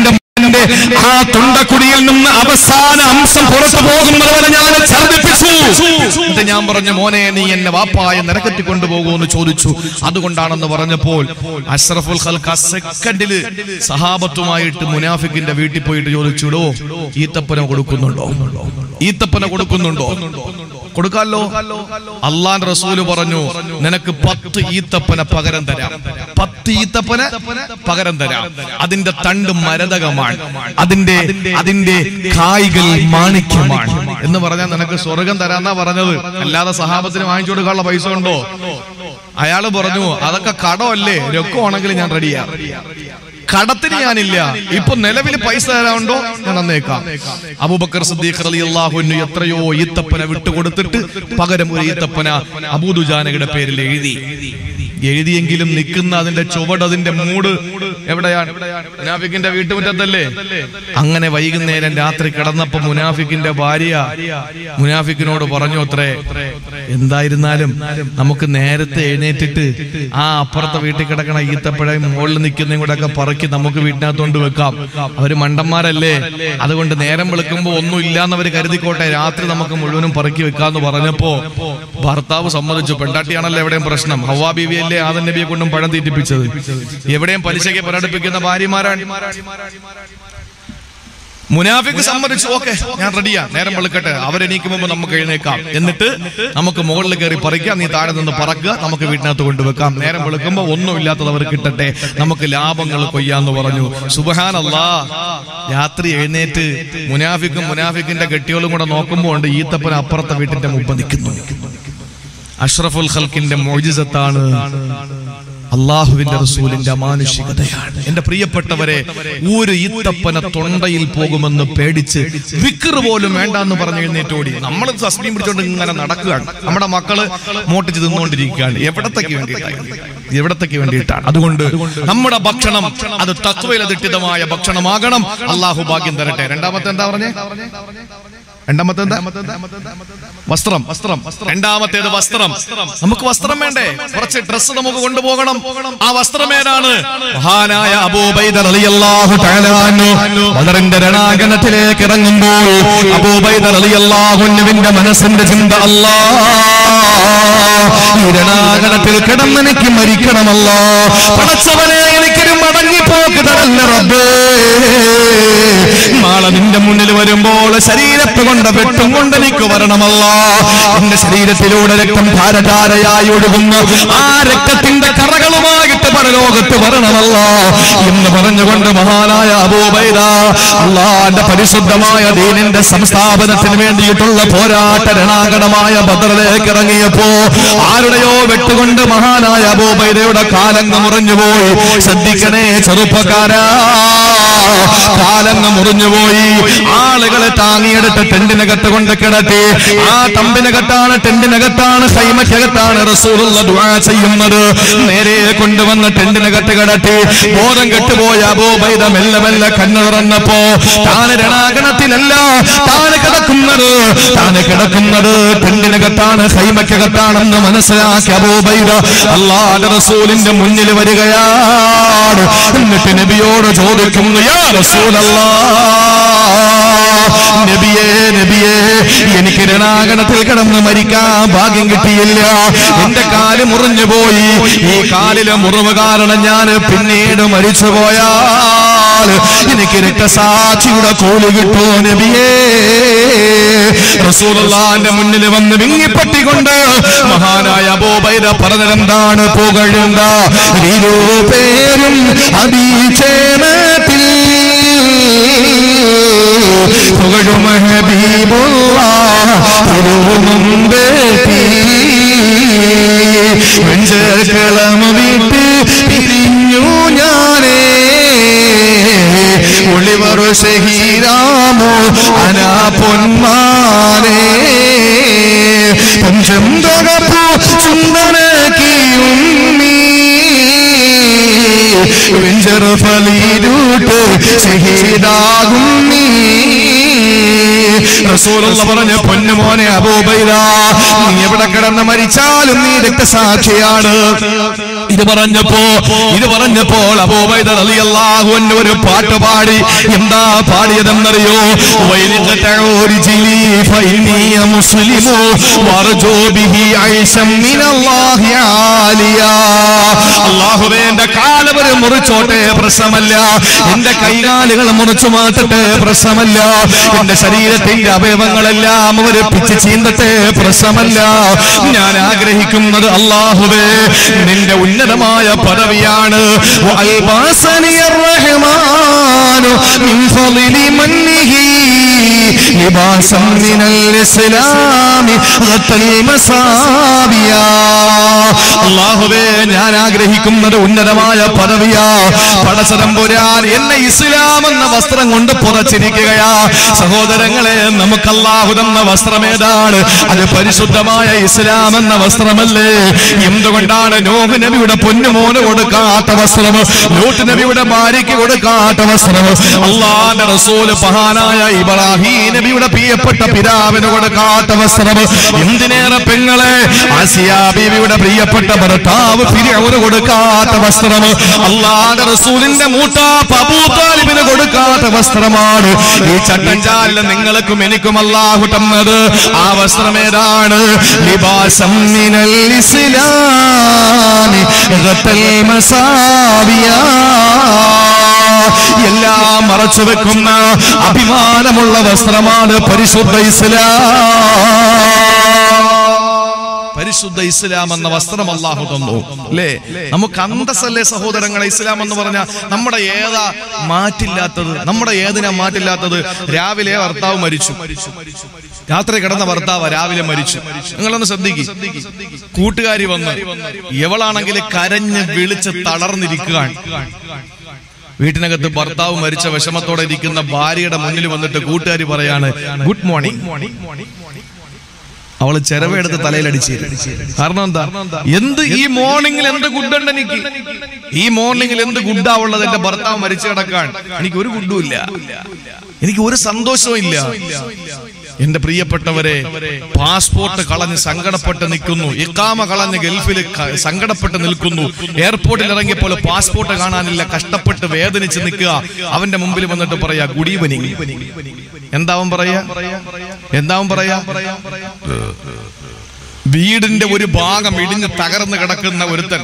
S1: മകന്റെ ആ തൊണ്ടക്കുടിയിൽ നിന്ന് അവസാന അംശം പുറത്തു പോകുന്നത് വരെ ഞാൻ ഛർദിപ്പിച്ചു എന്നിട്ട് ഞാൻ പറഞ്ഞു മോനെ നീ എന്നെ വാപ്പായ നിരക്കറ്റി കൊണ്ടുപോകുമെന്ന് ചോദിച്ചു അതുകൊണ്ടാണെന്ന് പറഞ്ഞപ്പോൾ അഷ്റഫുൽ ഖൽക്ക് ആ സെക്കൻഡില് സഹാബത്തുമായിട്ട് മുനാഫിക്കിന്റെ വീട്ടിൽ പോയിട്ട് ചോദിച്ചുടോ ഈത്തപ്പന കൊടുക്കുന്നുണ്ടോ ഈത്തപ്പന കൊടുക്കുന്നുണ്ടോ കൊടുക്കാലോ അള്ളാൻ റസൂല് പറഞ്ഞു നിനക്ക് പത്ത് ഈത്തപ്പന പകരം തരാം പത്ത് ഈത്തപ്പന പകരം തരാം അതിന്റെ തണ്ട് മരതകമാണ് അതിന്റെ അതിന്റെ കായ്കൾ മാണിക്യമാണ് എന്ന് പറഞ്ഞാൽ നിനക്ക് സ്വർഗം തരാന്നാ പറഞ്ഞത് അല്ലാതെ സഹാബത്തിന് വാങ്ങിച്ചു കൊടുക്കാനുള്ള പൈസ ഉണ്ടോ അയാള് പറഞ്ഞു അതൊക്കെ കടമല്ലേ രൊക്കമാണെങ്കിൽ ഞാൻ റെഡിയാ കടത്തിന് ഞാനില്ല ഇപ്പൊ നിലവിൽ പൈസ തരാനുണ്ടോ ഞാൻ തന്നേക്കാം അബൂബക്കർ സിദ്ദീഖ് റളിയല്ലാഹു അൻഹു എത്രയോ ഈത്തപ്പന വിട്ടുകൊടുത്തിട്ട് പകരം ഒരു ഈത്തപ്പന അബൂദുജാനയുടെ പേരിൽ എഴുതി എഴുതിയെങ്കിലും നിൽക്കുന്ന അതിന്റെ ചുവട് അതിന്റെ മൂട് എവിടെയാണ് മുനാഫിക്കിന്റെ വീട്ടുമുറ്റത്തല്ലേ അങ്ങനെ വൈകുന്നേരം രാത്രി കിടന്നപ്പോ മുനാഫിക്കിന്റെ ഭാര്യ മുനാഫിക്കിനോട് പറഞ്ഞു അത്രേ എന്തായിരുന്നാലും നമുക്ക് നേരത്തെ എഴുന്നേറ്റിട്ട് ആ അപ്പുറത്തെ വീട്ടിൽ കിടക്കണ ഈത്തപ്പഴം മുകളിൽ നിൽക്കുന്നതും കൂടെ ഒക്കെ പറക്കി നമുക്ക് വീട്ടിനകത്തോണ്ട് വെക്കാം അവര് മണ്ടന്മാരല്ലേ അതുകൊണ്ട് നേരം വെളുക്കുമ്പോ ഒന്നും ഇല്ലാന്നവര് കരുതിക്കോട്ടെ രാത്രി നമുക്ക് മുഴുവനും പറക്കി വെക്കാന്ന് പറഞ്ഞപ്പോ ഭർത്താവ് സമ്മതിച്ചു പെണ്ടാട്ടിയാണല്ലോ എവിടെയും പ്രശ്നം ഹവാ ബീവിയല്ലേ ആദൻ നബിയെ കൊണ്ടും പഴം തീറ്റിപ്പിച്ചത് എവിടെയും പലിശയ്ക്ക് പ്രകടിപ്പിക്കുന്ന ഭാര്യമാരാണ് മുനാഫിക്ക് സമ്മതിച്ചു ഓക്കെ ഞാൻ റെഡിയാ നേരം വെളുക്കട്ടെ അവരെണീക്കും മുമ്പ് നമുക്ക് എഴുന്നേക്കാം എന്നിട്ട് നമുക്ക് മുകളിൽ കയറി പറിക്കാം നീ താഴെ നിന്ന് പറക്കുക നമുക്ക് വീട്ടിനകത്ത് കൊണ്ടുവെക്കാം നേരം വെളുക്കുമ്പോ ഒന്നും ഇല്ലാത്തത് അവർ കിട്ടട്ടെ നമുക്ക് ലാഭങ്ങൾ കൊയ്യാന്ന് പറഞ്ഞു സുബഹാനല്ലാ രാത്രി എഴുന്നേറ്റ് മുനാഫിക്കും മുനാഫിക്കിന്റെ കെട്ടിയോളും കൂടെ നോക്കുമ്പോ ഉണ്ട് ഈത്തപ്പന അപ്പുറത്തെ വീട്ടിന്റെ മുമ്പ് നിൽക്കുന്നു അഷ്റഫുൽ ഖൽക്കിന്റെ മോജിസത്താണ് അള്ളാഹുവിന്റെ റസൂലിന്റെ അമാനുഷികതയാണ് എന്റെ പ്രിയപ്പെട്ടവരെ ഒരു ഈത്തപ്പന തൊണ്ടയിൽ പോകുമെന്ന് പേടിച്ച് വിക്കറ് പോലും വേണ്ട എന്ന് പറഞ്ഞു എഴുന്നേറ്റോടി നമ്മൾ തസ്മീം പിടിച്ചോണ്ട് ഇങ്ങനെ നടക്കുകയാണ് നമ്മുടെ മക്കള് മോട്ടിച്ച് തിന്നുകൊണ്ടിരിക്കുകയാണ് എവിടത്തേക്ക് വേണ്ടിയിട്ടാണ് എവിടത്തേക്ക് വേണ്ടിയിട്ടാണ് അതുകൊണ്ട് നമ്മുടെ ഭക്ഷണം അത് തത്വയിലധിഷ്ഠിതമായ ഭക്ഷണമാകണം അള്ളാഹു ഭാഗ്യം തരട്ടെ രണ്ടാമത്തെ എന്താ പറഞ്ഞേ രണ്ടാമത്തെ എന്താ വസ്ത്രം വസ്ത്രം രണ്ടാമത്തേത് വസ്ത്രം നമുക്ക് വസ്ത്രം വേണ്ടേ കുറച്ച് ഡ്രസ്സ് നമുക്ക് കൊണ്ടുപോകണം ആ വസ്ത്രം ഏതാണ് മഹാനായ അബൂബൈദ റളിയല്ലാഹു തആല അൻഹു ബദറിന്റെ രണാങ്കണത്തിലേക്ക് ഇറങ്ങുമ്പോൾ അബൂബൈദ റളിയല്ലാഹു അൻഹുവിന്റെ മനസ്സിന്റെ ചിന്ത അല്ലാ ഈ രണാങ്കണത്തിൽ കിടന്നെനിക്ക് മരിക്കണമല്ലോ പടച്ചവനെ എനിക്കൊരു മടങ്ങിപ്പോക്ക് തരല്ല റബ്ബേ നാളെ നിന്റെ മുന്നിൽ വരുമ്പോൾ ശരീരത്ത് കൊണ്ട് വെട്ടും കൊണ്ട് എനിക്ക് വരണമല്ല എന്റെ ശരീരത്തിലൂടെ രക്തം ധാരധാരയായി ഒഴുകുന്ന ആ രക്തത്തിന്റെ കറകളുമായിട്ട് പരലോകത്ത് വരണമല്ല എന്ന് പറഞ്ഞുകൊണ്ട് മഹാനായ അബൂബൈദ അള്ളാന്റെ പരിശുദ്ധമായ ദീനിന്റെ സംസ്ഥാപനത്തിന് വേണ്ടിയിട്ടുള്ള പോരാട്ട രണാകണമായ ബദറിലേക്ക് ഇറങ്ങിയപ്പോ ആരുടെയോ വെട്ടുകൊണ്ട് മഹാനായ അബൂബൈദയുടെ കാലങ്ങ് മുറിഞ്ഞുപോയി ശ്രദ്ധിക്കണേ ചെറുപ്പക്കാരാ കാലങ്ങ് മുറിഞ്ഞുപോയി ആളുകളെ താങ്ങിയെടുത്ത് ടെന്റിനകത്ത് കൊണ്ട് കിടത്തി ആ തമ്പിനകത്താണ് ടെന്റിനകത്താണ് സൈമക്കകത്താണ് റസൂലുള്ള ദുആ ചെയ്യുന്നത് നേരെ കൊണ്ടുവന്ന് ടെന്റിനകത്ത് കിടത്തി ബോധം കെട്ടുപോയ അബൂബൈദ മെല്ലെ മെല്ലെ കണ്ണു തുറന്നപ്പോ താന് രണാകണത്തിലല്ല താന് കിടക്കുന്നത് താന് കിടക്കുന്നത് ടെന്റിനകത്താണ് സൈമക്കകത്താണെന്ന് മനസ്സിലാക്കി അബൂബൈദ അള്ളാഹുവിന്റെ റസൂലിന്റെ മുന്നിൽ വരികയാണ് എന്നിട്ട് നബിയോട് ചോദിക്കുന്നു യാ റസൂലല്ലാ നബിയേ നബിയേ എനിക്ക് രണാകണത്തിൽ കിടന്ന് മരിക്കാൻ ഭാഗ്യം കിട്ടിയില്ല എന്റെ കാല് മുറിഞ്ഞു പോയി ഈ കാലിലെ മുറിവ് കാരണം ഞാൻ പിന്നീട് മരിച്ചു പോയാൽ എനിക്ക് രക്തസാക്ഷിയുടെ കോല് കിട്ടുമോ നബിയേ റസൂലുള്ളാന്റെ മുന്നിൽ വന്ന് വിങ്ങിപ്പട്ടിക്കൊണ്ട് മഹാനായ അബൂബൈദ പറഞ്ഞതെന്താണ് പുകഴുണ്ട ഇരുപേരും അതീക്ഷേമത്തിൽ പുകഴും ഹബീബുള്ള വെഞ്ചക്കളം വിട്ട് പിരിഞ്ഞു ഞാനേ ഒളിവറു ഷഹീരാമോ അനാ പൊന്മാനേ പഞ്ചം തകപ്പു ചുണ്ടനക്കിയും നീ വെഞ്ചർ ഫലീരൂട്ട് ഷഹീദാകും നീ റസൂലുള്ള പറഞ്ഞ പൊന്നുമോനെ അബൂബൈദ നീ എവിടെ കിടന്ന് മരിച്ചാലും നീ രക്തസാക്ഷിയാണ് ഇത് പറഞ്ഞപ്പോ ഇത് പറഞ്ഞപ്പോൾ അബൂബൈദ റളിയല്ലാഹു അൻഹു ഒരു പാട്ട് പാടി എന്താ പാടിയതെന്നറിയോ വൈലിഖതഊരി ജിലി ഫൈനി മുസ്ലിമു വർജു ബിഹി ഐശം മിനല്ലാഹി ആലിയ അല്ലാഹുവേ എന്റെ കാലവര് മുറിച്ചോട്ടെ പ്രശ്നമല്ല എന്റെ കൈകാലുകൾ മുറിച്ചു മാറ്റട്ടെ പ്രശ്നമല്ല എന്റെ ശരീരത്തിന്റെ അവയവങ്ങളെല്ലാം അവര് പിച്ച് ചീന്തട്ടെ പ്രശ്നമല്ല ഞാൻ ആഗ്രഹിക്കുന്നത് അള്ളാഹുവേ നിന്റെ ഉന്നതമായ പദവിയാണ് വഅൽബാസനി الرحمن من فضل منه لباسا من الإسلام غطى المسابيا അള്ളാഹുവേ ഞാൻ ആഗ്രഹിക്കുന്നത് ഉന്നതമായ പദവിയാ പടച്ചതമ്പുരാൻ എന്നെ ഇസ്ലാം എന്ന വസ്ത്രം കൊണ്ട് പുറച്ചിരിക്കുകയാ സഹോദരങ്ങളെ നമുക്ക് അള്ളാഹു തന്ന വസ്ത്രം ഏതാണ് അത് പരിശുദ്ധമായ ഇസ്ലാം എന്ന വസ്ത്രമല്ലേ എന്തുകൊണ്ടാണ് നോഹ് നബിയുടെ പൊന്നുമോന് കൊടുക്കാത്ത വസ്ത്രം ലൂട്ട് നബിയുടെ ഭാര്യയ്ക്ക് കൊടുക്കാത്ത വസ്ത്രം അള്ളാന്റെ റസൂല് മഹാനായ ഇബ്രാഹിം നബിയുടെ പ്രിയപ്പെട്ട പിതാവിന് കൊടുക്കാത്ത വസ്ത്രം എന്തിനേറെ പെങ്ങളെ ആസിയാ ബീവിയുടെ പ്രിയപ്പെട്ട ഭർത്താവ് ഫിരൗന് കൊടുക്കാത്ത വസ്ത്രം അള്ളാന്റെ റസൂലിന്റെ മൂട്ടാപ്പ് അബൂ താലിബിന് കൊടുക്കാത്ത വസ്ത്രമാണ് ഈ ചട്ടഞ്ചാലിൽ നിങ്ങൾക്കും എനിക്കും അള്ളാഹു തന്നത് ആ വസ്ത്രം ഏതാണ് ലിബാസം മിനൽ ഇസ്ലാമി ഗത്തൽ മസാവിയാ എല്ലാം മറച്ചു വെക്കുന്ന അഭിമാനമുള്ള വസ്ത്രമാണ് പരിശുദ്ധ ഇസ്ലാം പരിശുദ്ധ ഇസ്ലാം എന്ന വസ്ത്രം അള്ളാഹു തന്നു അല്ലേ നമുക്ക് അന്തസ്സല്ലേ സഹോദരങ്ങളെ ഇസ്ലാം എന്ന് പറഞ്ഞാൽ നമ്മുടെ ഏതാ മാറ്റില്ലാത്തത് നമ്മുടെ ഏതിനാ മാറ്റില്ലാത്തത് രാവിലെ ഭർത്താവ് മരിച്ചു രാത്രി കിടന്ന ഭർത്താവ് രാവിലെ മരിച്ചു നിങ്ങളൊന്ന് ശ്രദ്ധിക്കും കൂട്ടുകാരി വന്ന് എവളാണെങ്കിൽ കരഞ്ഞ് വിളിച്ച് തളർന്നിരിക്കുകയാണ് വീട്ടിനകത്ത് ഭർത്താവ് മരിച്ച വിഷമത്തോടെ ഇരിക്കുന്ന ഭാര്യയുടെ മുന്നിൽ വന്നിട്ട് കൂട്ടുകാരി പറയാണ് ഗുഡ് മോർണിംഗ് അവള് ചെരവെടുത്ത് തലയിലടിച്ച് കാരണം എന്താ എന്ത് ഈ മോർണിംഗിൽ എന്ത് ഗുഡുണ്ട് എനിക്ക് ഈ മോർണിംഗിൽ എന്ത് ഗുഡാ ഉള്ളത് എന്റെ ഭർത്താവ് മരിച്ചു കിടക്കാൻ എനിക്ക് ഒരു ഗുഡും ഇല്ല എനിക്ക് ഒരു സന്തോഷവും ഇല്ല എന്റെ പ്രിയപ്പെട്ടവരെ പാസ്പോർട്ട് കളഞ്ഞ് സങ്കടപ്പെട്ട് നിൽക്കുന്നു ഇക്കാമ കളഞ്ഞ് ഗൾഫിൽ ക- സങ്കടപ്പെട്ട് നിൽക്കുന്നു എയർപോർട്ടിൽ ഇറങ്ങിയപ്പോൾ പാസ്പോർട്ട് കാണാനില്ല കഷ്ടപ്പെട്ട് വേദനിച്ച് നിൽക്കുക അവന്റെ മുമ്പിൽ വന്നിട്ട് പറയാ ഗുഡ് ഈവനിങ് എന്താവും പറയാ എന്താവും പറയാ വീടിന്റെ ഒരു ഭാഗം ഇടിഞ്ഞ് തകർന്ന് കിടക്കുന്ന ഒരുത്തൻ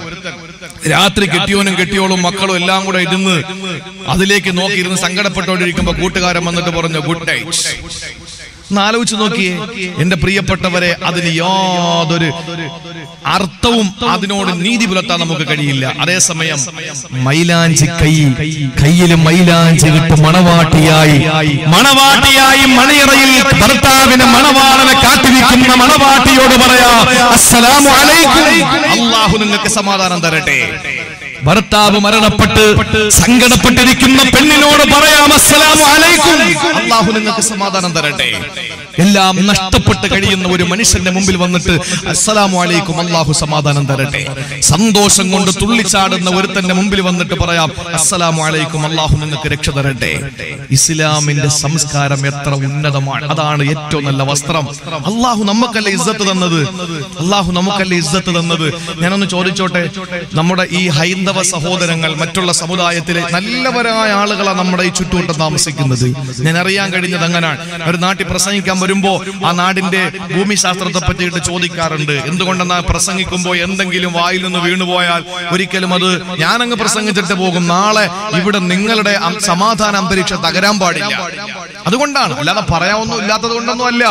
S1: രാത്രി കെട്ടിയോനും കെട്ടിയോളും മക്കളും എല്ലാം കൂടെ ഇരുന്ന് അതിലേക്ക് നോക്കിയിരുന്ന് സങ്കടപ്പെട്ടോണ്ടിരിക്കുമ്പോ കൂട്ടുകാരൻ വന്നിട്ട് പറഞ്ഞു ഗുഡ് നൈറ്റ് ഒന്ന് ആലോചിച്ച് നോക്കിയേ എന്റെ പ്രിയപ്പെട്ടവരെ അതിന് യാതൊരു അർത്ഥവും അതിനോട് നീതി പുലർത്താൻ നമുക്ക് കഴിയില്ല അതേസമയം മൈലാഞ്ചി കൈ കയ്യിൽ മൈലാഞ്ചി വിട്ട് മണവാട്ടിയായി മണവാട്ടിയായി മണിയറയിൽ ഭർത്താവിന് മണവാളനെ കാത്തിരിക്കുന്ന മണവാട്ടിയോട് പറയാ അസ്സലാമു അലൈക്കും അള്ളാഹു നിങ്ങൾക്ക് സമാധാനം തരട്ടെ ഭർത്താവ് മരണപ്പെട്ട് സങ്കടപ്പെട്ടിരിക്കുന്ന പെണ്ണിനോട് പറയാം അസ്സലാമു അലൈക്കും അള്ളാഹു നിങ്ങൾക്ക് സമാധാനം തരട്ടെ എല്ലാം നഷ്ടപ്പെട്ട് കഴിയുന്ന ഒരു മനുഷ്യന്റെ മുമ്പിൽ വന്നിട്ട് അസ്സലാമു അലൈക്കും അള്ളാഹു സമാധാനം തരട്ടെ സന്തോഷം കൊണ്ട് തുള്ളിച്ചാടുന്ന ഒരുത്തന്റെ മുമ്പിൽ വന്നിട്ട് പറയാം അസ്സലാമു അലൈക്കും അള്ളാഹു നിങ്ങൾക്ക് രക്ഷ തരട്ടെ ഇസ്ലാമിന്റെ സംസ്കാരം എത്ര ഉന്നതമാണ് അതാണ് ഏറ്റവും നല്ല വസ്ത്രം അള്ളാഹു നമുക്കല്ലേ ഇസ്സത്ത് തന്നത് അള്ളാഹു നമുക്കല്ലേ ഇസ്സത്ത് തന്നത് ഞാനൊന്ന് ചോദിച്ചോട്ടെ നമ്മുടെ ഈ ഹൈന്ദവ സഹോദരങ്ങൾ മറ്റുള്ള സമുദായത്തിലെ നല്ലവരായ ആളുകളാണ് നമ്മുടെ ഈ ചുറ്റുവട്ടം താമസിക്കുന്നത് ഞാൻ അറിയാൻ കഴിഞ്ഞത് അങ്ങനാണ് ഒരു നാട്ടിൽ പ്രസംഗിക്കാൻ വരുമ്പോ ആ നാടിന്റെ ഭൂമിശാസ്ത്രത്തെ പറ്റിയിട്ട് ചോദിക്കാറുണ്ട് എന്തുകൊണ്ടെന്നാ പ്രസംഗിക്കുമ്പോൾ എന്തെങ്കിലും വായിൽ നിന്ന് വീണുപോയാൽ ഒരിക്കലും അത് ഞാനങ്ങ് പ്രസംഗിച്ചിട്ട് പോകും നാളെ ഇവിടെ നിങ്ങളുടെ അം- സമാധാന അന്തരീക്ഷം തകരാൻ പാടില്ല അതുകൊണ്ടാണ് അല്ലാതെ പറയാനൊന്നും ഇല്ലാത്തത് കൊണ്ടൊന്നും അല്ല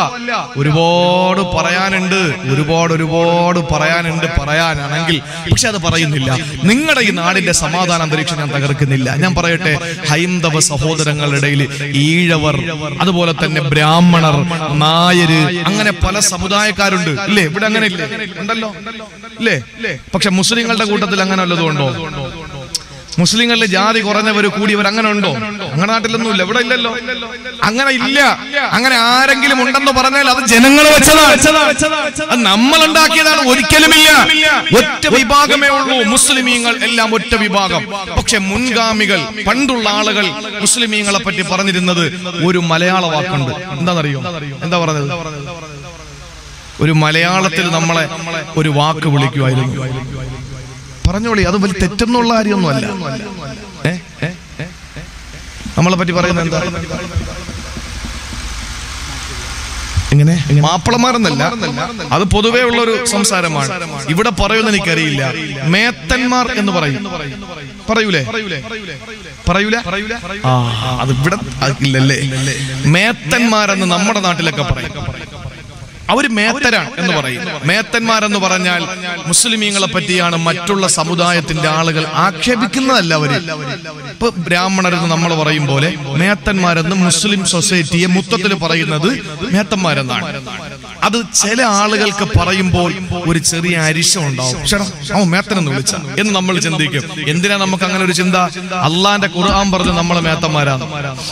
S1: ഒരുപാട് പറയാനുണ്ട് ഒരുപാട് ഒരുപാട് പറയാനുണ്ട് പറയാനാണെങ്കിൽ പക്ഷെ അത് പറയുന്നില്ല നിങ്ങളുടെ ഈ നാടിന്റെ സമാധാന അന്തരീക്ഷം ഞാൻ തകർക്കുന്നില്ല ഞാൻ പറയട്ടെ ഹൈന്ദവ സഹോദരങ്ങളുടെ ഇടയിൽ ഈഴവർ അതുപോലെ തന്നെ ബ്രാഹ്മണർ നായര് അങ്ങനെ പല സമുദായക്കാരുണ്ട് ഇല്ലേ ഇവിടെ അങ്ങനെ ഇല്ലേ ഉണ്ടല്ലോ ഇല്ലേ പക്ഷെ മുസ്ലിങ്ങളുടെ കൂട്ടത്തിൽ അങ്ങനെ വല്ലതും ഉണ്ടോ മുസ്ലിങ്ങളിലെ ജാതി കുറഞ്ഞവർ കൂടിയവർ അങ്ങനെ ഉണ്ടോ അങ്ങനെ നാട്ടിലൊന്നും ഇല്ല ഇവിടെ ഇല്ലല്ലോ അങ്ങനെ ഇല്ല അങ്ങനെ ആരെങ്കിലും ഉണ്ടെന്ന് പറഞ്ഞാൽ അത് ജനങ്ങൾ വെച്ചതാണ് അത് നമ്മൾ ഉണ്ടാക്കിയതാണ് ഒരിക്കലുമില്ല ഒറ്റ വിഭാഗമേ ഉള്ളൂ മുസ്ലിമീങ്ങൾ എല്ലാം ഒറ്റ വിഭാഗം പക്ഷെ മുൻഗാമികൾ പണ്ടുള്ള ആളുകൾ മുസ്ലിമീങ്ങളെ പറ്റി പറഞ്ഞിരുന്നത് ഒരു മലയാള വാക്കുണ്ട് എന്താണെന്നറിയോ എന്താ പറഞ്ഞത് ഒരു മലയാളത്തിൽ നമ്മളെ ഒരു വാക്ക് വിളിക്കുമായിരുന്നു പറഞ്ഞോളി അത് വലിയ തെറ്റെന്നുള്ള കാര്യമൊന്നുമല്ല ഏ? ഏ? ഏ? നമ്മളെ പറ്റി പറയുന്നത് എന്താ എങ്ങനെ മാപ്പിളമാരെന്നല്ല അത് പൊതുവേ ഉള്ള ഒരു സംസാരമാണ് ഇവിടെ പറയുന്ന എനിക്കറിയില്ല മേത്തന്മാർ എന്ന് പറയും പറയൂലേ പറയൂല ആ അത് ഇവിടെ ഇല്ലല്ലേ മേത്തന്മാരെന്ന് നമ്മുടെ നാട്ടിലൊക്കെ പറയും അവര് മേത്തരാണ് എന്ന് പറയും മേത്തന്മാരെന്ന് പറഞ്ഞാൽ മുസ്ലിമീങ്ങളെ പറ്റിയാണ് മറ്റുള്ള സമുദായത്തിന്റെ ആളുകൾ ആക്ഷേപിക്കുന്നതല്ല അവര് ഇപ്പൊ ബ്രാഹ്മണരെന്ന് നമ്മൾ പറയും പോലെ മേത്തന്മാരെന്ന് മുസ്ലിം സൊസൈറ്റിയെ മൊത്തത്തിൽ പറയുന്നത് മേത്തന്മാരെന്നാണ് അത് ചില ആളുകൾക്ക് പറയുമ്പോൾ ഒരു ചെറിയ അരിശം ഉണ്ടാവും ചേട്ടാ അവൻ മേത്തനെന്ന് വിളിച്ച എന്ന് നമ്മൾ ചിന്തിക്കും എന്തിനാ നമുക്ക് അങ്ങനെ ഒരു ചിന്ത അള്ളാന്റെ ഖുർആൻ പറഞ്ഞ് നമ്മളെ മേത്തന്മാരാണ്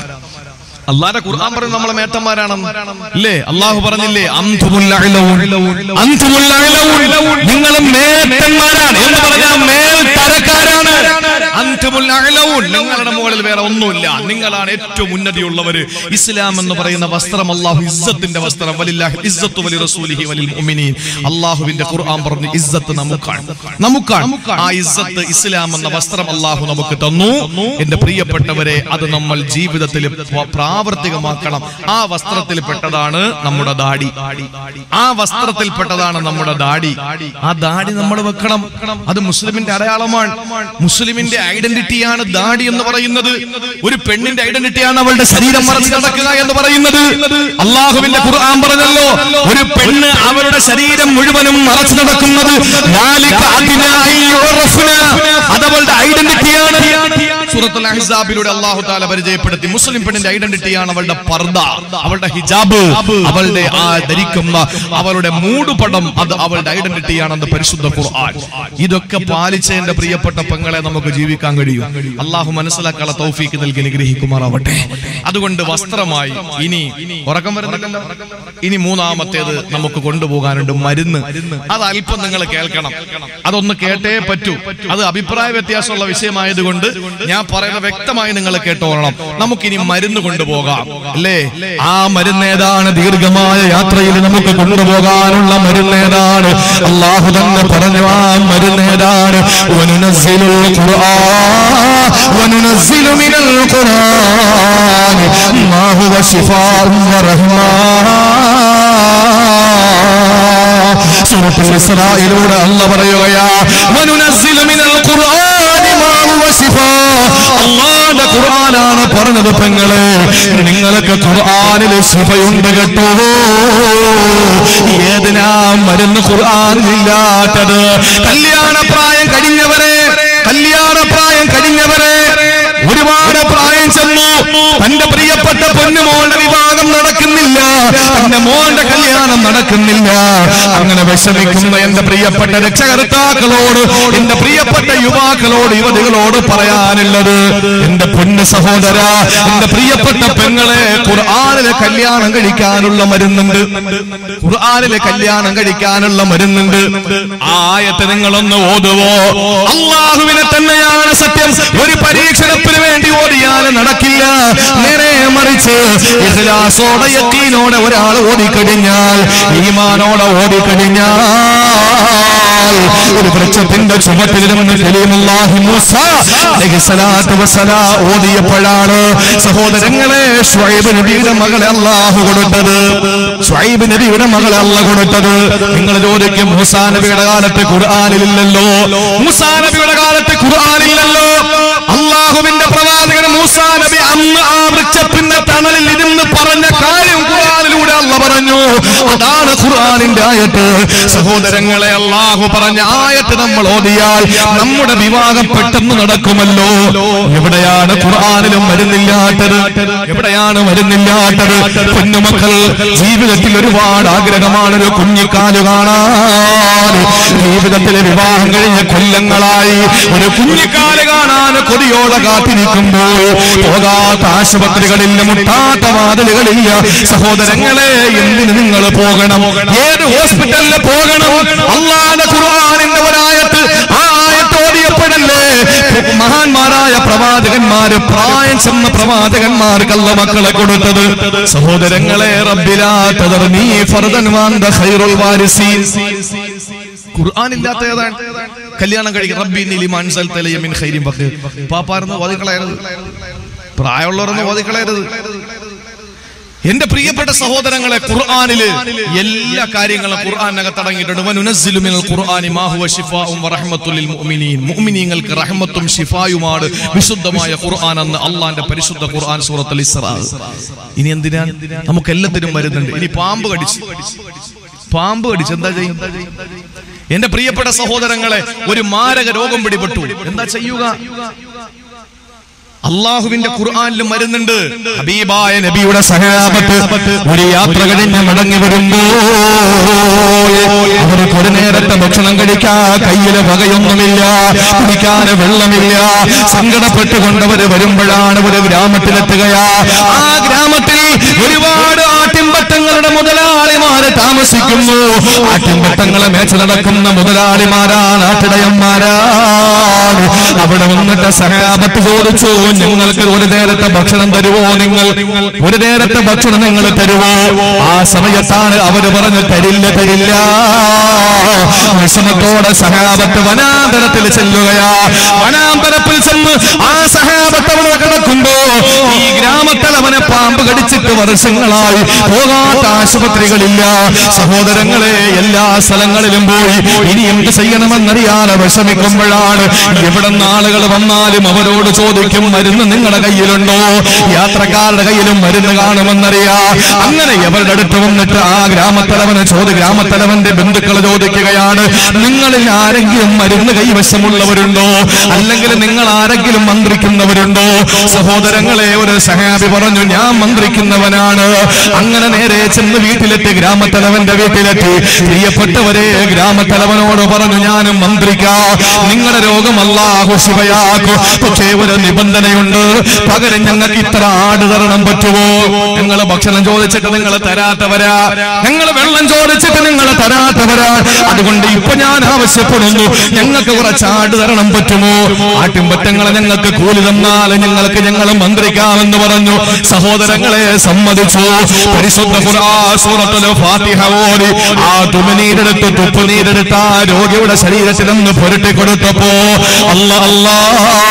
S1: അള്ളാന്റെ ഖുർആൻ പറഞ്ഞ് നമ്മളെ മേത്തന്മാരാണെന്ന് ഇല്ലേ അള്ളാഹു പറഞ്ഞില്ലേ അന്തുമുൽ അഅ്ലൗൻ. അന്തുമുൽ അഅ്ലൗൻ. നിങ്ങൾ മേത്തന്മാരാണ് എന്ന് പറഞ്ഞാൽ മേൽ തരക്കാരാണ് അന്തുമുൽ അഅ്ലൗൻ. നിങ്ങളുടെ മുകളിൽ വേറെ ഒന്നുമില്ല നിങ്ങളാണ് ഏറ്റവും ഉന്നതിയുള്ളവര് ഇസ്ലാം എന്ന് പറയുന്ന വസ്ത്രം അള്ളാഹു ഇസ്സത്തിന്റെ വസ്ത്രം വലില്ലാഹി ഇസ്സത്തു വലി റസൂലിഹി വലിൽ മുഅ്മിനീൻ അള്ളാഹുവിന്റെ ഖുർആൻ പറഞ്ഞു ഇസ്സത്ത് നമുക്കാണ് നമുക്കാണ് ആ ഇസ്സത്ത് ഇസ്ലാം എന്ന വസ്ത്രം അള്ളാഹു നമുക്ക് തന്നു എന്റെ പ്രിയപ്പെട്ടവരെ അത് നമ്മൾ ജീവിതത്തിൽ പ- പ്രാവർത്തികമാക്കണം ആ വസ്ത്രത്തിൽ പെട്ടതാണ് നമ്മുടെ ദാടി ആ വസ്ത്രത്തിൽ പെട്ടതാണ് നമ്മുടെ ദാടി ആ ദാടി നമ്മൾ വെക്കണം അത് മുസ്ലിമിന്റെ അടയാളമാണ് മുസ്ലിമിന്റെ ഐഡന്റിറ്റിയാണ് ദാടി എന്ന് പറയുന്നത് ഒരു പെണ്ണിന്റെ ഐഡന്റിറ്റിയാണ് അവളുടെ ശരീരം മറച്ചു നടക്കുക എന്ന് പറയുന്നത് അള്ളാഹുവിന്റെ ഖുർആൻ പറഞ്ഞല്ലോ ഒരു പെണ്ണ് അവരുടെ ശരീരം മുഴുവനും മറച്ചു നടക്കുന്നത് ذلك أدنى أن يعرفن. അത് അവളുടെ ഐഡന്റിറ്റിയാണ് സൂറത്തുൽ അഹ്സാബിലൂടെ അള്ളാഹു താല പരിചയപ്പെടുത്തി മുസ്ലിം പെണ്ണിന്റെ ഐഡന്റിറ്റിയാണ് അവളുടെ പർദ അവളുടെ ഹിജാബ് അവളുടെ ആ ധരിക്കുന്ന അവളുടെ മൂടുപടം അത് അവളുടെ ഐഡന്റിറ്റിയാണെന്ന് പരിശുദ്ധ ഖുർആൻ ഇതൊക്കെ പാലിച്ച എന്റെ പ്രിയപ്പെട്ട പെങ്ങളെ നമുക്ക് ജീവിക്കാൻ കഴിയും അള്ളാഹു മനസ്സിലാക്കാനുള്ള തൗഫീക്ക് നൽകി അനുഗ്രഹിക്കുമാറാവട്ടെ അതുകൊണ്ട് വസ്ത്രമായി ഇനി ഉറക്കം വരുന്നില്ലല്ലോ ഇനി മൂന്നാമത്തേത് നമുക്ക് കൊണ്ടുപോകാനുണ്ട് മരുന്ന് അത് അല്പം നിങ്ങൾ കേൾക്കണം അതൊന്ന് കേട്ടേ പറ്റൂ അത് അഭിപ്രായ വ്യത്യാസമുള്ള വിഷയമായതുകൊണ്ട് ഞാൻ പറയുന്നത് വ്യക്തമായി നിങ്ങൾ കേട്ടോളണം നമുക്കിനി മരുന്ന് കൊണ്ടുപോകാം അല്ലേ ആ മരുന്ന് ഏതാണ് ദീർഘമായ യാത്രയിൽ നമുക്ക് കൊണ്ടുപോകാനുള്ള മരുന്ന് ഏതാണ് അള്ളാഹു തന്നെ പറഞ്ഞു ആ മരുന്ന് ഏതാണ് വനുനസ്സിലുൽ ഖുർആൻ വനുനസ്സിലു മിനൽ ഖുർആൻ മാ ഹുവ ശിഫാഉൻ വറഹ്മാൻ സൂറത്തുൽ ഇസ്രായിലൂടെ അല്ല പറയുകയാ വനുനസ്സിലു മിനൽ ഖുർആനി മാ ഹുവ ശിഫാ അല്ലാഹുവിന്റെ ഖുർആനാണ് പറഞ്ഞത് പെങ്ങളെ നിങ്ങൾക്ക് ഖുർആനിൽ ശിഫയുണ്ട് കേട്ടോ ഏതിനാ മരുന്ന് ഖുർആനില്ലാത്തത് കല്യാണ പ്രായം കഴിഞ്ഞവരെ കല്യാണ പ്രായം കഴിഞ്ഞവരെ ഒരുപാട് പ്രായം ചെന്നു തന്റെ പ്രിയപ്പെട്ട പൊന്നുമോളുടെ വിവാഹം നടക്കുന്നില്ല തന്റെ മോളുടെ കല്യാണം നടക്കുന്നില്ല അങ്ങനെ വിഷമിക്കുന്ന എന്റെ പ്രിയപ്പെട്ട രക്ഷകർത്താക്കളോട് എന്റെ പ്രിയപ്പെട്ട യുവാക്കളോട് യുവതികളോട് പറയാനുള്ളത് എന്റെ പൊന്ന് സഹോദര എന്റെ പ്രിയപ്പെട്ട പെങ്ങളെ ഖുർആാനിലെ കല്യാണം കഴിക്കാനുള്ള മരുന്നുണ്ട് ഖുർആാനിലെ കല്യാണം കഴിക്കാനുള്ള മരുന്നുണ്ട് ആ ആയത്ത് നിങ്ങളൊന്ന് ഓതുവോ അള്ളാഹുവിനെ തന്നെയാണ് സത്യം ഒരു പരീക്ഷണത്തിന് വേണ്ടി ഓടിയാൽ നടക്കില്ല നേരെ മറിച്ച് ഇഖ്ലാസോടെ യക്കീനോടെ ഒരാൾ ഓടിക്കഴിഞ്ഞാൽ ഈമാനോടെ ഓടിക്കഴിഞ്ഞാൽ ഒരു വൃക്ഷത്തിന്റെ ചുമട്ടിൽ നിന്ന് കലീമുല്ലാഹി മൂസ അലൈഹി സ്വലാത്തു വസ്സലാ ഓതിയപ്പോഴാണ് സഹോദരങ്ങളെ ഷുഐബ് നബിയുടെ മകളെ അള്ളാഹു കൊടുത്തത് ഷുഐബ് നബിയുടെ മകളെ അല്ല കൊടുത്തത് നിങ്ങൾ ചോദിക്കും മൂസാ നബിയുടെ കാലത്ത് ഖുർആാനില്ലല്ലോ മൂസാ നബിയുടെ കാലത്ത് ഖുർആാനില്ലല്ലോ അള്ളാഹുവിന്റെ പ്രവാചകൻ മൂസാ നബി അന്ന് ആ വൃക്ഷത്തിന്റെ തണലിൽ ഇരുന്ന് പറഞ്ഞ കാര്യം ഖുർആാനിലൂടെ അല്ല പറഞ്ഞു അതാണ് ഖുർആാനിന്റെ ആയത്ത് സഹോദരങ്ങളെ അള്ളാഹു പറഞ്ഞ ആയത്ത് നമ്മൾ ഓതിയാൽ നമ്മുടെ വിവാഹം പെട്ടെന്ന് നടക്കുമല്ലോ എവിടെയാണ് ഖുർആാനിലും മരുന്നില്ലാത്തത് എവിടെയാണ് മരുന്നില്ലാത്തത് കുഞ്ഞുമക്കൾ ജീവിതത്തിൽ ഒരുപാട് ആഗ്രഹമാണ് ഒരു കുഞ്ഞിക്കാല് കാണാൻ ജീവിതത്തിലെ വിവാഹം കഴിഞ്ഞ കൊല്ലങ്ങളായി ഒരു കുഞ്ഞിക്കാല് കാണാൻ കൊതിയോടെ കാത്തിരിക്കുമ്പോൾ പോകാത്ത ആശുപത്രികളില്ല മുട്ടാത്ത വാതിലുകളില്ല സഹോദരങ്ങളെ എന്തിന് നിങ്ങൾ പോകണം ഏത് ഹോസ്പിറ്റലിൽ പോകണം അള്ളാന്റെ ഖുർആാനിന്റെ ഒരായത്ത് ആ ആയത്ത് ഓടിയപ്പോഴല്ലേ മഹാന്മാരായ പ്രവാചകന്മാര് പ്രായം ചെന്ന പ്രവാചകന്മാർക്കല്ല മക്കളെ കൊടുത്തത് സഹോദരങ്ങളെ റബ്ബിലാ തദർനീ ഫർദൻ വാന്ത ഖൈറുൽ വാരിസീൻ ഖുർആൻ ഇല്ലാത്ത ഏതാണ് കല്യാണം കഴിക്കും റബ്ബി നിലിമാൻ മിൻ ഖൈരിൻ ബഖീർ പാപ്പാർന്ന് ഓതിക്കളയരുത് പ്രായമുള്ളവരൊന്നും ഓതിക്കളയരുത് എന്റെ പ്രിയപ്പെട്ട സഹോദരങ്ങളെ ഖുർആനില് എല്ലാ കാര്യങ്ങളും ഖുർആനകത്ത് അടങ്ങിയിട്ടുണ്ട് വനുനസ്സിലു മിനൽ ഖുർആനി മാ ഹുവ ശിഫാഉം വറഹ്മത്തുൽ ലിൽ മുഅ്മിനീൻ മുഅ്മിനീങ്ങൾക്ക് റഹ്മത്തും ശിഫായുമാണ് വിശുദ്ധമായ ഖുർആൻ എന്ന് അള്ളാന്റെ പരിശുദ്ധ ഖുർആൻ സൂറത്തുൽ ഇസ്രാ ഇനി എന്തിനാ നമുക്ക് എല്ലാത്തിനും വരുന്നുണ്ട് ഇനി പാമ്പ് കടിച്ചു പാമ്പ് കടിച്ചു എന്താ ചെയ്യും എന്റെ പ്രിയപ്പെട്ട സഹോദരങ്ങളെ ഒരു മാരക രോഗം പിടിപെട്ടു എന്താ ചെയ്യുക അള്ളാഹുവിന്റെ ഖുർആനിലും വരുന്നുണ്ട് ഹബീബായ നബിയുടെ സഹാബത്ത് ഒരു യാത്ര കഴിഞ്ഞ് മടങ്ങി വരുമ്പോ അവർക്ക് ഒരു നേരത്തെ ഭക്ഷണം കഴിക്കാൻ കയ്യില് വകയൊന്നുമില്ല കുടിക്കാൻ വെള്ളമില്ല സങ്കടപ്പെട്ടുകൊണ്ടവര് വരുമ്പോഴാണ് ഒരു ഗ്രാമത്തിലെത്തുകയാ ആ ഗ്രാമത്തിൽ ഒരുപാട് ആട്ടിൻപറ്റങ്ങളുടെ മുതലാളിമാര് താമസിക്കുന്നു ആട്ടിൻപറ്റങ്ങളെ മേച്ച നടക്കുന്ന മുതലാളിമാരാ നാട്ടിടയന്മാരാണ് അവിടെ വന്നിട്ട് സഹാബത്ത് ചോദിച്ചു ഞങ്ങൾക്ക് ഒരു നേരത്തെ ഭക്ഷണം തരുവോ നിങ്ങൾ ഒരു നേരത്തെ ഭക്ഷണം നിങ്ങൾ തരുവോ ആ സമയത്താണ് അവര് പറഞ്ഞു തരില്ല തരില്ല വിഷമത്തോടെ സഹാബത്ത് വനാന്തരത്തിൽ ചെല്ലുകയാ വനാന്തരത്തിൽ ചെന്ന് ആ സഹാബത്ത് അവിടെ കിടക്കുമ്പോ ഈ ഗ്രാമത്തിൽ അവനെ പാമ്പ് കടിച്ചിട്ട് വർഷങ്ങളായി പോകാത്ത ആശുപത്രികളില്ല സഹോദരങ്ങളെ എല്ലാ സ്ഥലങ്ങളിലും പോയി ഇനി എന്ത് ചെയ്യണമെന്നറിയാതെ വിഷമിക്കുമ്പോഴാണ് എവിടെ ആളുകൾ വന്നാലും അവരോട് ചോദിക്കും മരുന്ന് നിങ്ങളുടെ കയ്യിലുണ്ടോ യാത്രക്കാരുടെ കയ്യിലും മരുന്ന് കാണുമെന്നറിയാ അങ്ങനെ എവരുടെ അടുത്ത് വന്നിട്ട് ആ ഗ്രാമത്തലവനെ ചോദി ഗ്രാമത്തലവന്റെ ബന്ധുക്കൾ ചോദിക്കുകയാണ് നിങ്ങളിൽ ആരെങ്കിലും മരുന്ന് കൈവശമുള്ളവരുണ്ടോ അല്ലെങ്കിൽ നിങ്ങൾ ആരെങ്കിലും മന്ത്രിക്കുന്നവരുണ്ടോ സഹോദരങ്ങളെ ഒരു സഹാബി പറഞ്ഞു ഞാൻ മന്ത്രിക്കുന്നവനാണ് അങ്ങനെ നേരെ ചെന്ന് വീട്ടിലെത്തി ഗ്രാമത്തലവന്റെ വീട്ടിലെത്തി പ്രിയപ്പെട്ടവരെ ഗ്രാമത്തലവനോട് പറഞ്ഞു ഞാനും മന്ത്രിക്കാം നിങ്ങളുടെ രോഗം അല്ലാഹു ശിവയാക്കും പക്ഷേ ഒരു നിബന്ധനയുണ്ട് പകരം ഞങ്ങൾക്ക് ഇത്ര ആട് തരണം പറ്റുമോ നിങ്ങൾ ഭക്ഷണം ചോദിച്ചിട്ട് നിങ്ങൾ തരാത്തവരാ ഞങ്ങൾ വെള്ളം ചോദിച്ചിട്ട് നിങ്ങൾ തരാത്തവരാ അതുകൊണ്ട് ഇപ്പൊ ഞാൻ ആവശ്യപ്പെടുന്നു ഞങ്ങൾക്ക് കുറച്ച് ആട് തരണം പറ്റുമോ ആട്ടിൻപറ്റങ്ങളെ ഞങ്ങൾക്ക് കൂലി തന്നാൽ ഞങ്ങൾക്ക് ഞങ്ങൾ മന്ത്രിക്കാമെന്ന് പറഞ്ഞു സഹോദരങ്ങളെ സമ്മതിച്ചു പരിശുദ്ധ ഖുർആൻ സൂറത്തുൽ ഫാത്തിഹ ഓതി ആ തുമനീരെടുത്ത് തുപ്പുനീരെടുത്ത് ആ രോഗിയുടെ ശരീരത്തിൽ നിന്ന് പുരട്ടി കൊടുത്തപ്പോ അല്ല അല്ലാ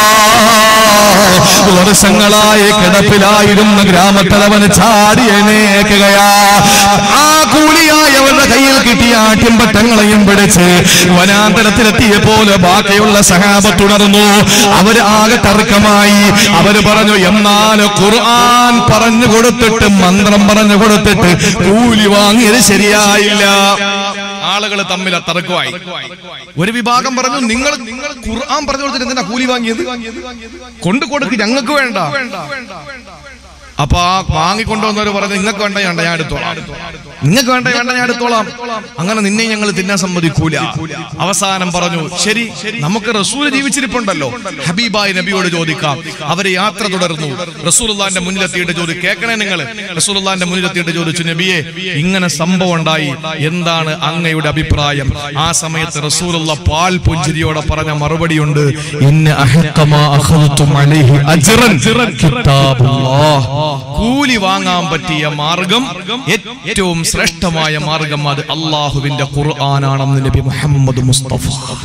S1: വർഷങ്ങളായി കിടപ്പിലായിരുന്ന ഗ്രാമത്തലവന് ചാടി എണേക്കുകയാ ആ കൂലിയായവരുടെ കയ്യിൽ കിട്ടിയ ആട്ടിൻപറ്റങ്ങളെയും പിടിച്ച് വനാന്തരത്തിലെത്തിയ പോലെ ബാക്കിയുള്ള സഹാബ തുടർന്നു അവര് ആകെ തർക്കമായി അവര് പറഞ്ഞു എന്നാൽ ഖുർആൻ പറഞ്ഞു കൊടുത്തിട്ട് മന്ത്രം പറഞ്ഞു കൊടുത്തിട്ട് കൂലി വാങ്ങിയത് ശരിയായില്ല ആളുകൾ തമ്മിൽ തർക്കമായി ഒരു വിഭാഗം പറഞ്ഞു നിങ്ങൾ നിങ്ങൾ ഖുർആൻ പറഞ്ഞു കൊടുത്തിട്ട് എന്തിനാ കൂലി വാങ്ങിയത് കൊണ്ടു കൊടുക്ക് ഞങ്ങൾക്ക് വേണ്ട അപ്പൊ ആ വാങ്ങിക്കൊണ്ടുവന്നവർ പറഞ്ഞു നിങ്ങൾക്ക് വേണ്ട വേണ്ട ഞാൻ എടുത്തോളാം നിങ്ങൾക്ക് വേണ്ട വേണ്ട ഞാൻ എടുത്തോളാം അങ്ങനെ നിന്നെ ഞങ്ങൾ തിന്നാൻ സമ്മതിക്കൂല അവസാനം പറഞ്ഞു ശരി നമുക്ക് റസൂൽ ജീവിച്ചിരിപ്പുണ്ടല്ലോ ഹബീബായി നബിയോട് ചോദിക്കാം അവര് യാത്ര തുടർന്നു റസൂലുള്ളാന്റെ മുന്നിലെത്തിയിട്ട് ചോദിച്ചു കേൾക്കണേ നിങ്ങൾ റസൂലുള്ളാന്റെ മുന്നിലെത്തിയിട്ട് ചോദിച്ചു നബിയെ ഇങ്ങനെ സംഭവം ഉണ്ടായി എന്താണ് അങ്ങയുടെ അഭിപ്രായം ആ സമയത്ത് റസൂലുള്ള പാൽ പുഞ്ചിരിയോടെ പറഞ്ഞ മറുപടിയുണ്ട് ഇന്ന അഹക്കമാ അഖദതും അലൈഹി അജ്റൻ കിതാബുല്ലാഹ് കൂലി വാങ്ങാൻ പറ്റിയ മാർഗം ഏറ്റവും ശ്രേഷ്ഠമായ മാർഗം അത് അള്ളാഹുവിന്റെ ഖുർആനാണെന്ന് നബി മുഹമ്മദ് മുസ്തഫ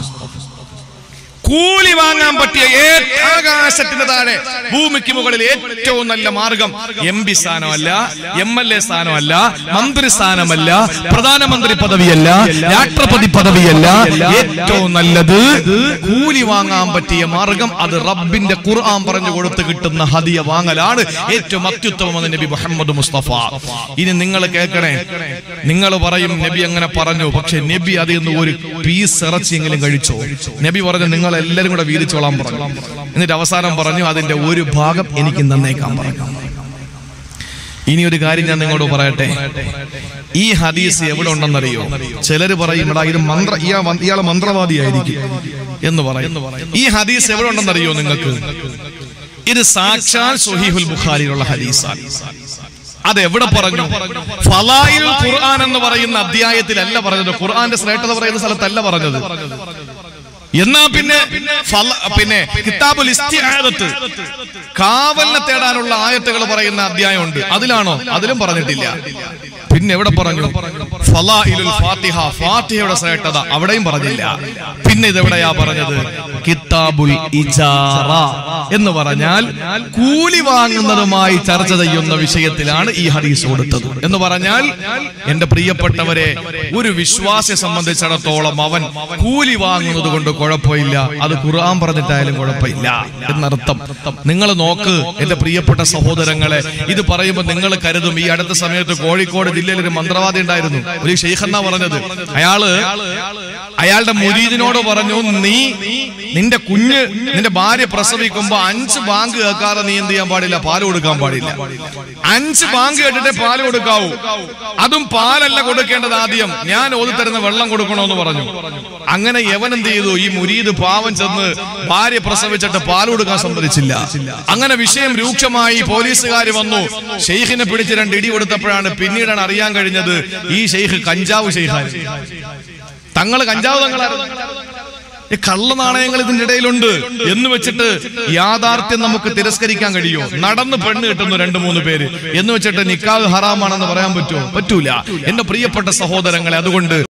S1: കൂലി വാങ്ങാൻ പറ്റിയ ഏ- ആകാശത്തിന് താഴെ ഭൂമിക്ക് മുകളിൽ ഏറ്റവും നല്ല മാർഗം എം പി സ്ഥാനമല്ല എം എൽ എ സ്ഥാനമല്ല മന്ത്രി സ്ഥാനമല്ല പ്രധാനമന്ത്രി പദവിയല്ല രാഷ്ട്രപതി പദവിയല്ല ഏറ്റവും നല്ലത് കൂലി വാങ്ങാൻ പറ്റിയ മാർഗം അത് റബ്ബിന്റെ ഖുർആൻ പറഞ്ഞു കൊടുത്ത് കിട്ടുന്ന ഹദിയ വാങ്ങലാണ് ഏറ്റവും അത്യുത്തമം നബി മുഹമ്മദ് മുസ്തഫ ഇനി നിങ്ങൾ കേൾക്കണേ നിങ്ങൾ പറയും നബി അങ്ങനെ പറഞ്ഞു പക്ഷെ നബി അതിൽ നിന്ന് ഒരു പീസ് ഇറച്ചിയെങ്കിലും കഴിച്ചോ നബി പറഞ്ഞു നിങ്ങൾ എല്ലാവരും കൂടെ വീതിച്ചോളാൻ പറഞ്ഞു എന്നിട്ട് അവസാനം പറഞ്ഞു അതിന്റെ ഒരു ഭാഗം എനിക്ക് നന്നേക്കാൻ പറഞ്ഞു ഇനി ഒരു കാര്യം ഞാൻ നിങ്ങളോട് പറയട്ടെ ഈ ഹദീസ് എവിടെ ഉണ്ടെന്നറിയോ ചിലര് പറയും എടാ ഇത് മന്ത്ര ഇയാൾ മ- ഇയാള് മന്ത്രവാദിയായിരിക്കും എന്ന് പറയും ഈ ഹദീസ് എവിടെ ഉണ്ടെന്നറിയോ നിങ്ങൾക്ക് ഇത് സാക്ഷാൽ സുഹീഹുൽ ബുഖാരിയിലുള്ള ഹദീസാണ് അത് എവിടെ പറഞ്ഞു ഫലായിൽ ഖുർആൻ എന്ന് പറയുന്ന അധ്യായത്തിലല്ല പറഞ്ഞത് ഖുർആന്റെ ശ്രേഷ്ഠത പറയുന്ന സ്ഥലത്തല്ല പറഞ്ഞത് എന്നാ പിന്നെ ഫല- പിന്നെ കിതാബുൽ ഇസ്തിആദത്ത് കാവലിനെ തേടാനുള്ള ആയത്തുകൾ പറയുന്ന അധ്യായമുണ്ട് അതിലാണോ അതിലും പറഞ്ഞിട്ടില്ല പിന്നെ എവിടെ പറഞ്ഞു ഫലാഇലുൽ ഫാത്തിഹ ഫാത്തിഹയുടെ ശ്രേഷ്ഠത അവിടെയും പറഞ്ഞില്ല പിന്നെ ഇതെവിടെയാ പറഞ്ഞത് കിതാബുൽ ഇജാറ എന്ന് പറഞ്ഞാൽ കൂലി വാങ്ങുന്നതുമായി ചർച്ച ചെയ്യുന്ന വിഷയത്തിലാണ് ഈ ഹദീസ് കൊടുത്തത് എന്ന് പറഞ്ഞാൽ എന്റെ പ്രിയപ്പെട്ടവരെ ഒരു വിശ്വാസിയെ സംബന്ധിച്ചിടത്തോളം അവൻ കൂലി വാങ്ങുന്നത് കൊണ്ട് കുഴപ്പമില്ല അത് ഖുർആൻ പറഞ്ഞിട്ടായാലും കുഴപ്പമില്ല എന്നർത്ഥം നിങ്ങൾ നോക്ക് എന്റെ പ്രിയപ്പെട്ട സഹോദരങ്ങളെ ഇത് പറയുമ്പോൾ നിങ്ങൾ കരുതും ഈ അടുത്ത സമയത്ത് കോഴിക്കോട് ജില്ലയിൽ ഒരു മന്ത്രവാദി ഉണ്ടായിരുന്നു ഒരു ഷെയ്ഖ് എന്നാ പറഞ്ഞത് അയാള് അയാളുടെ മുരീദിനോട് പറഞ്ഞു നീ നിന്റെ കുഞ്ഞ് നിന്റെ ഭാര്യ പ്രസവിക്കുമ്പോ അഞ്ച് ബാങ്ക് കേൾക്കാതെ നീ എന്ത് ചെയ്യാൻ പാടില്ല പാല് കൊടുക്കാൻ പാടില്ല അഞ്ച് ബാങ്ക് കേട്ടിട്ടേ പാല് കൊടുക്കാവൂ അതും പാലല്ല കൊടുക്കേണ്ടത് ആദ്യം ഞാൻ ഓതി തരുന്ന വെള്ളം കൊടുക്കണമെന്ന് പറഞ്ഞു അങ്ങനെ യവൻ എന്ത് ചെയ്തു ഈ മുരീദ് പാവം ചെന്ന് ഭാര്യ പ്രസവിച്ചിട്ട് പാൽ കൊടുക്കാൻ സമ്മതിച്ചില്ല അങ്ങനെ വിഷയം രൂക്ഷമായി പോലീസുകാർ വന്നു ഷെയ്ഖിനെ പിടിച്ച് രണ്ട് ഇടി കൊടുത്തപ്പോഴാണ് പിന്നീടാണ് അറിയാൻ കഴിഞ്ഞത് ഈ ഷെയ്ഖ് കഞ്ചാവ് ഷെയ്ഖാണ് തങ്ങള് കഞ്ചാവ് തങ്ങളായിരുന്നു ഈ കള്ള നാണയങ്ങൾ ഇതിന്റെ ഇടയിലുണ്ട് എന്ന് വെച്ചിട്ട് യാഥാർത്ഥ്യം നമുക്ക് തിരസ്കരിക്കാൻ കഴിയോ നടന്ന് പെണ്ണ് കിട്ടുന്നു രണ്ട് മൂന്ന് പേര് എന്ന് വെച്ചിട്ട് നിക്കാഹ് ഹറാമാണെന്ന് പറയാൻ പറ്റുമോ പറ്റൂല എന്റെ പ്രിയപ്പെട്ട സഹോദരങ്ങളെ അതുകൊണ്ട്